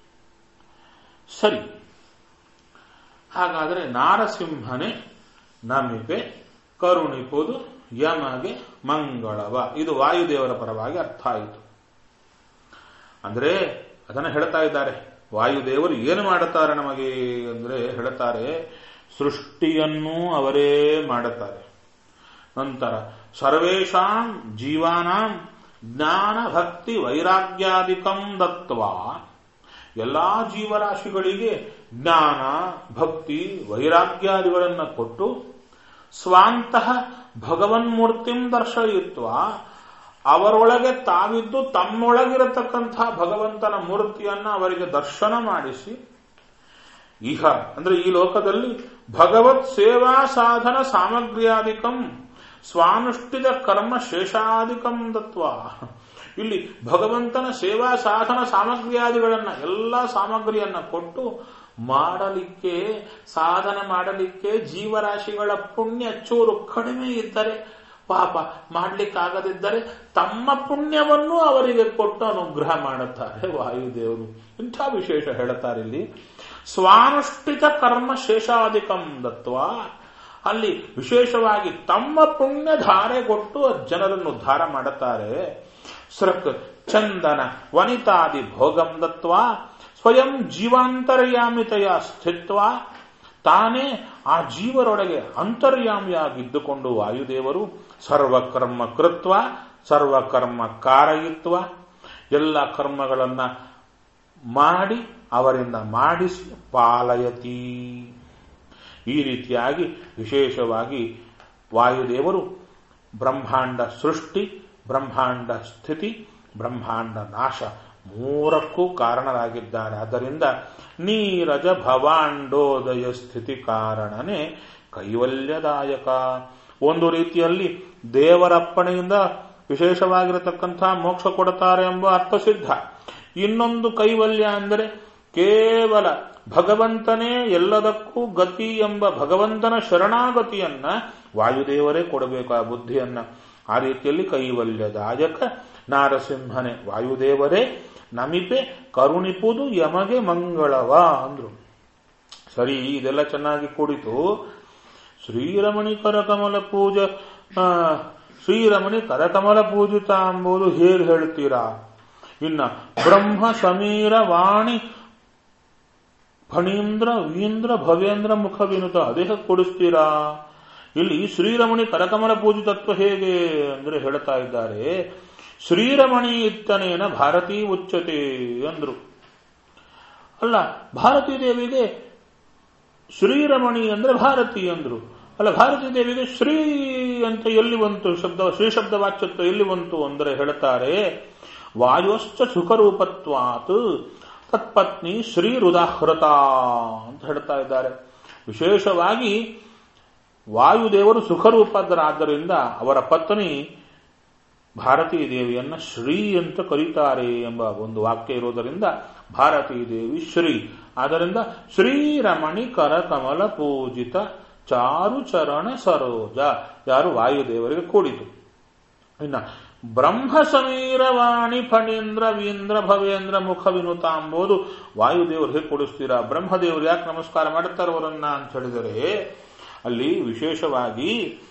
ಸರಿ ಹಾಗಾದರೆ ನಾರಸಿಂಹನೇ ನಮಿಪೆ ಕರುಣಿಪುದು ಯಮಗೆ ಮಂಗಳವ ಇದು ವಾಯುದೇವರ ಪರವಾಗಿ ಅರ್ಥ ಆಯಿತು ಅಂದ್ರೆ ಅದನ್ನು ಹೇಳ್ತಾ ಇದ್ದಾರೆ ವಾಯುದೇವರು ಏನು ಮಾಡುತ್ತಾರೆ ನಮಗೆ ಅಂದ್ರೆ ಹೇಳ್ತಾರೆ ಸೃಷ್ಟಿಯನ್ನು ಅವರೇ ಮಾಡುತ್ತಾರೆ ನಂತರ ಸರ್ವೇಷಾಂ ಜೀವಾನಾಂ ಜ್ಞಾನ ಭಕ್ತಿ ವೈರಾಗ್ಯಾದಿಕಂ ದತ್ವ ಎಲ್ಲಾ ಜೀವರಾಶಿಗಳಿಗೆ ಜ್ಞಾನ ಭಕ್ತಿ ವೈರಾಗ್ಯಾದಿಗಳನ್ನು ಕೊಟ್ಟು ಸ್ವಾಂತಹ ಭಗವನ್ಮೂರ್ತಿಂ ದರ್ಶಯಿತ್ವ ಅವರೊಳಗೆ ತಾವಿದ್ದು ತಮ್ಮೊಳಗಿರತಕ್ಕಂಥ ಭಗವಂತನ ಮೂರ್ತಿಯನ್ನ ಅವರಿಗೆ ದರ್ಶನ ಮಾಡಿಸಿ ಇಹ ಅಂದ್ರೆ ಈ ಲೋಕದಲ್ಲಿ ಭಗವತ್ ಸೇವಾ ಸಾಧನ ಸಾಮಗ್ರಿಯಾದಿಕಂ ಸ್ವಾನುಷ್ಠಿತ ಕರ್ಮ ಶೇಷಾದಿಕಂ ದತ್ವ ಇಲ್ಲಿ ಭಗವಂತನ ಸೇವಾ ಸಾಧನ ಸಾಮಗ್ರಿಯಾದಿಗಳನ್ನ ಎಲ್ಲ ಸಾಮಗ್ರಿಯನ್ನ ಕೊಟ್ಟು ಮಾಡಲಿಕ್ಕೆ ಸಾಧನ ಮಾಡಲಿಕ್ಕೆ ಜೀವರಾಶಿಗಳ ಪುಣ್ಯ ಚೂರು ಕಡಿಮೆ ಇದ್ದರೆ ಪಾಪ ಮಾಡ್ಲಿಕ್ಕಾಗದಿದ್ದರೆ ತಮ್ಮ ಪುಣ್ಯವನ್ನು ಅವರಿಗೆ ಕೊಟ್ಟು ಅನುಗ್ರಹ ಮಾಡುತ್ತಾರೆ ವಾಯುದೇವರು ಇಂಥ ವಿಶೇಷ ಹೇಳುತ್ತಾರೆ ಇಲ್ಲಿ ಸ್ವಾನುಷ್ಠಿತ ಕರ್ಮ ಶೇಷಾಧಿಕಂ ದತ್ವ ಅಲ್ಲಿ ವಿಶೇಷವಾಗಿ ತಮ್ಮ ಪುಣ್ಯ ಧಾರೆ ಕೊಟ್ಟು ಜನರನ್ನು ಉದ್ಧಾರ ಮಾಡುತ್ತಾರೆ ಸೃಕ್ ಚಂದನ ವನಿತಾದಿ ಭೋಗಂ ದತ್ವ ಸ್ವಯಂ ಜೀವಾಂತರ್ಯಾಮಿತೆಯ ಸ್ಥಿತ್ವ ತಾನೇ ಆ ಜೀವರೊಳಗೆ ಅಂತರ್ಯಾಮಿಯಾಗಿದ್ದುಕೊಂಡು ವಾಯುದೇವರು ಸರ್ವಕರ್ಮ ಕೃತ್ವ ಸರ್ವಕರ್ಮ ಕಾರಯಿತ್ವ ಎಲ್ಲ ಕರ್ಮಗಳನ್ನ ಮಾಡಿ ಅವರಿಂದ ಮಾಡಿಸಿ ಪಾಲಯತಿ ಈ ರೀತಿಯಾಗಿ ವಿಶೇಷವಾಗಿ ವಾಯುದೇವರು ಬ್ರಹ್ಮಾಂಡ ಸೃಷ್ಟಿ ಬ್ರಹ್ಮಾಂಡ ಸ್ಥಿತಿ ಬ್ರಹ್ಮಾಂಡ ನಾಶ ಮೂರಕ್ಕೂ ಕಾರಣರಾಗಿದ್ದಾರೆ ಆದ್ದರಿಂದ ನೀರಜ ಭವಾಂಡೋದಯ ಸ್ಥಿತಿ ಕಾರಣನೇ ಕೈವಲ್ಯದಾಯಕ ಒಂದು ರೀತಿಯಲ್ಲಿ ದೇವರಪ್ಪಣೆಯಿಂದ ವಿಶೇಷವಾಗಿರತಕ್ಕಂಥ ಮೋಕ್ಷ ಕೊಡುತ್ತಾರೆ ಎಂಬ ಅರ್ಥ ಸಿದ್ಧ ಇನ್ನೊಂದು ಕೈವಲ್ಯ ಅಂದರೆ ಕೇವಲ ಭಗವಂತನೇ ಎಲ್ಲದಕ್ಕೂ ಗತಿ ಎಂಬ ಭಗವಂತನ ಶರಣಾಗತಿಯನ್ನ ವಾಯುದೇವರೇ ಕೊಡಬೇಕು ಆ ಬುದ್ಧಿಯನ್ನ ಆ ರೀತಿಯಲ್ಲಿ ಕೈವಲ್ಯದಾಯಕ ನಾರಸಿಂಹನೇ ವಾಯುದೇವರೇ ನಮಿಪೆ ಕರುಣಿಪುದು ಯಮಗೆ ಮಂಗಳವ ಅಂದ್ರು ಸರಿ ಇದೆಲ್ಲ ಚೆನ್ನಾಗಿ ಕೂಡಿತು ಶ್ರೀರಮಣಿ ಕರಕಮಲ ಪೂಜ ಆ, ಶ್ರೀರಮಣಿ ಕರಕಮಲ ಪೂಜಿತ ಎಂಬುದು ಹೇಗೆ ಹೇಳ್ತೀರಾ ಇನ್ನ ಬ್ರಹ್ಮ ಸಮೀರ ವಾಣಿ ಫಣೀಂದ್ರ ವೀಂದ್ರ ಭವೇಂದ್ರ ಮುಖ ವಿನುತ ಅದೇ ಕೊಡಿಸ್ತೀರಾ ಇಲ್ಲಿ ಶ್ರೀರಮಣಿ ಕರಕಮಲ ಪೂಜಿತತ್ವ ಹೇಗೆ ಅಂದ್ರೆ ಹೇಳ್ತಾ ಇದ್ದಾರೆ ಶ್ರೀರಮಣಿ ಇತ್ತನೇನ ಭಾರತೀ ಉಚ್ಚತೆ ಅಂದ್ರು ಅಲ್ಲ ಭಾರತೀ ದೇವಿಗೆ ಶ್ರೀರಮಣಿ ಅಂದ್ರೆ ಭಾರತಿ ಅಂದ್ರು ಅಲ್ಲ ಭಾರತೀ ದೇವಿಗೆ ಶ್ರೀ ಅಂತ ಎಲ್ಲಿ ಬಂತು ಶಬ್ದ ಶ್ರೀ ಶಬ್ದ ವಾಚ್ಯತ್ವ ಎಲ್ಲಿ ಬಂತು ಅಂದ್ರೆ ಹೇಳ್ತಾರೆ ವಾಯೋಶ್ಚ ಸುಖರೂಪತ್ವಾತ್ ತತ್ಪತ್ನಿ ಶ್ರೀ ರುದಾಹೃತ ಅಂತ ಹೇಳ್ತಾ ಇದ್ದಾರೆ ವಿಶೇಷವಾಗಿ ವಾಯುದೇವರು ಸುಖರೂಪದರಾದ್ದರಿಂದ ಅವರ ಪತ್ನಿ ಭಾರತೀ ದೇವಿಯನ್ನ ಶ್ರೀ ಅಂತ ಕರೀತಾರೆ ಎಂಬ ಒಂದು ವಾಕ್ಯ ಇರುವುದರಿಂದ ಭಾರತೀ ದೇವಿ ಶ್ರೀ ಆದ್ದರಿಂದ ಶ್ರೀರಮಣಿ ಕರಕಮಲ ಪೂಜಿತ ಚಾರು ಚರಣ ಸರೋಜ ಯಾರು ವಾಯುದೇವರಿಗೆ ಕೂಡಿತು ಇನ್ನ ಬ್ರಹ್ಮ ಸಮೀರವಾಣಿ ಫಣೀಂದ್ರ ವೀಂದ್ರ ಭವೇಂದ್ರ ಮುಖ ವಿನುತ ಎಂಬುದು ವಾಯುದೇವರು ಹೇಗೆ ಕೊಡಿಸ್ತೀರಾ ಬ್ರಹ್ಮದೇವರು ಯಾಕೆ ನಮಸ್ಕಾರ ಮಾಡುತ್ತಾರೆ ಅವರನ್ನ ಅಂತ ಹೇಳಿದರೆ ಅಲ್ಲಿ ವಿಶೇಷವಾಗಿ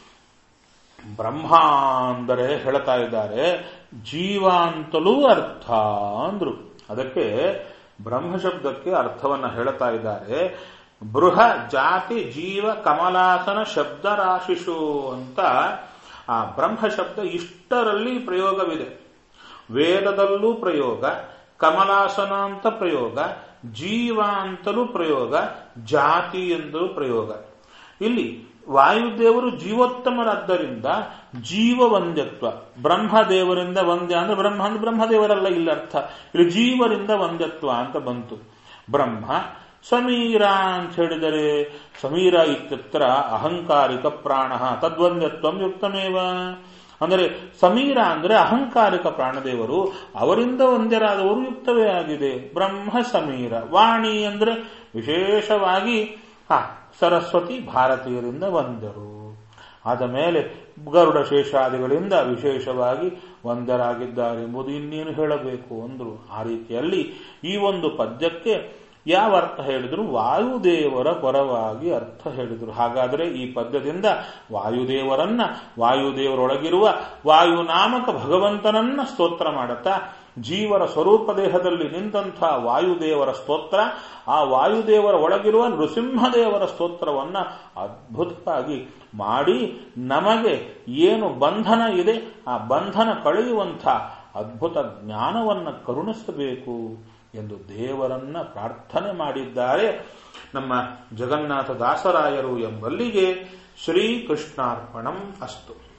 ಬ್ರಹ್ಮ ಅಂದರೆ ಹೇಳ್ತಾ ಇದ್ದಾರೆ ಜೀವ ಅಂತಲೂ ಅರ್ಥ ಅಂದ್ರು ಅದಕ್ಕೆ ಬ್ರಹ್ಮ ಶಬ್ದಕ್ಕೆ ಅರ್ಥವನ್ನ ಹೇಳ್ತಾ ಇದ್ದಾರೆ ಬೃಹ ಜಾತಿ ಜೀವ ಕಮಲಾಸನ ಶಬ್ದ ರಾಶಿಷು ಅಂತ ಆ ಬ್ರಹ್ಮ ಶಬ್ದ ಇಷ್ಟರಲ್ಲಿ ಪ್ರಯೋಗವಿದೆ ವೇದದಲ್ಲೂ ಪ್ರಯೋಗ ಕಮಲಾಸನ ಅಂತ ಪ್ರಯೋಗ ಜೀವ ಅಂತಲೂ ಪ್ರಯೋಗ ಜಾತಿ ಎಂದಲೂ ಪ್ರಯೋಗ ಇಲ್ಲಿ ವಾಯುದೇವರು ಜೀವೋತ್ತಮರಾದ್ದರಿಂದ ಜೀವ ವಂದ್ಯತ್ವ ಬ್ರಹ್ಮದೇವರಿಂದ ವಂದ್ಯ ಅಂದ್ರೆ ಬ್ರಹ್ಮ ಅಂದ್ರೆ ಬ್ರಹ್ಮದೇವರಲ್ಲ ಇಲ್ಲ ಅರ್ಥ ಇಲ್ಲಿ ಜೀವರಿಂದ ವಂದ್ಯತ್ವ ಅಂತ ಬಂತು ಬ್ರಹ್ಮ ಸಮೀರ ಅಂತ ಹೇಳಿದರೆ ಸಮೀರ ಇತ್ಯತ್ರ ಅಹಂಕಾರಿಕ ಪ್ರಾಣ ತದ್ವಂದ್ಯತ್ವ ಯುಕ್ತಮೇವ ಅಂದರೆ ಸಮೀರ ಅಂದರೆ ಅಹಂಕಾರಿಕ ಪ್ರಾಣದೇವರು ಅವರಿಂದ ಒಂದರಾದವರು ಯುಕ್ತವೇ ಆಗಿದೆ ಬ್ರಹ್ಮ ಸಮೀರ ವಾಣಿ ಅಂದ್ರೆ ವಿಶೇಷವಾಗಿ ಹ ಸರಸ್ವತಿ ಭಾರತೀಯರಿಂದ ಬಂದರು ಆದ ಮೇಲೆ ಗರುಡ ಶೇಷಾದಿಗಳಿಂದ ವಿಶೇಷವಾಗಿ ಒಂದರಾಗಿದ್ದಾರೆ ಎಂಬುದು ಇನ್ನೇನು ಹೇಳಬೇಕು ಅಂದ್ರು ಆ ರೀತಿಯಲ್ಲಿ ಈ ಒಂದು ಪದ್ಯಕ್ಕೆ ಯಾವ ಅರ್ಥ ಹೇಳಿದ್ರು ವಾಯುದೇವರ ಪರವಾಗಿ ಅರ್ಥ ಹೇಳಿದ್ರು ಹಾಗಾದರೆ ಈ ಪದ್ಯದಿಂದ ವಾಯುದೇವರನ್ನ ವಾಯುದೇವರೊಳಗಿರುವ ವಾಯುನಾಮಕ ಭಗವಂತನನ್ನ ಸ್ತೋತ್ರ ಮಾಡುತ್ತಾ ಜೀವರ ಸ್ವರೂಪ ದೇಹದಲ್ಲಿ ನಿಂತಹ ವಾಯುದೇವರ ಸ್ತೋತ್ರ ಆ ವಾಯುದೇವರ ಒಳಗಿರುವ ನೃಸಿಂಹದೇವರ ಸ್ತೋತ್ರವನ್ನ ಅದ್ಭುತವಾಗಿ ಮಾಡಿ ನಮಗೆ ಏನು ಬಂಧನ ಇದೆ ಆ ಬಂಧನ ಕಳೆಯುವಂಥ ಅದ್ಭುತ ಜ್ಞಾನವನ್ನು ಕರುಣಿಸಬೇಕು ಎಂದು ದೇವರನ್ನ ಪ್ರಾರ್ಥನೆ ಮಾಡಿದ್ದಾರೆ ನಮ್ಮ ಜಗನ್ನಾಥ ದಾಸರಾಯರು ಎಂಬಲ್ಲಿಗೆ ಶ್ರೀಕೃಷ್ಣಾರ್ಪಣಂ ಅಸ್ತು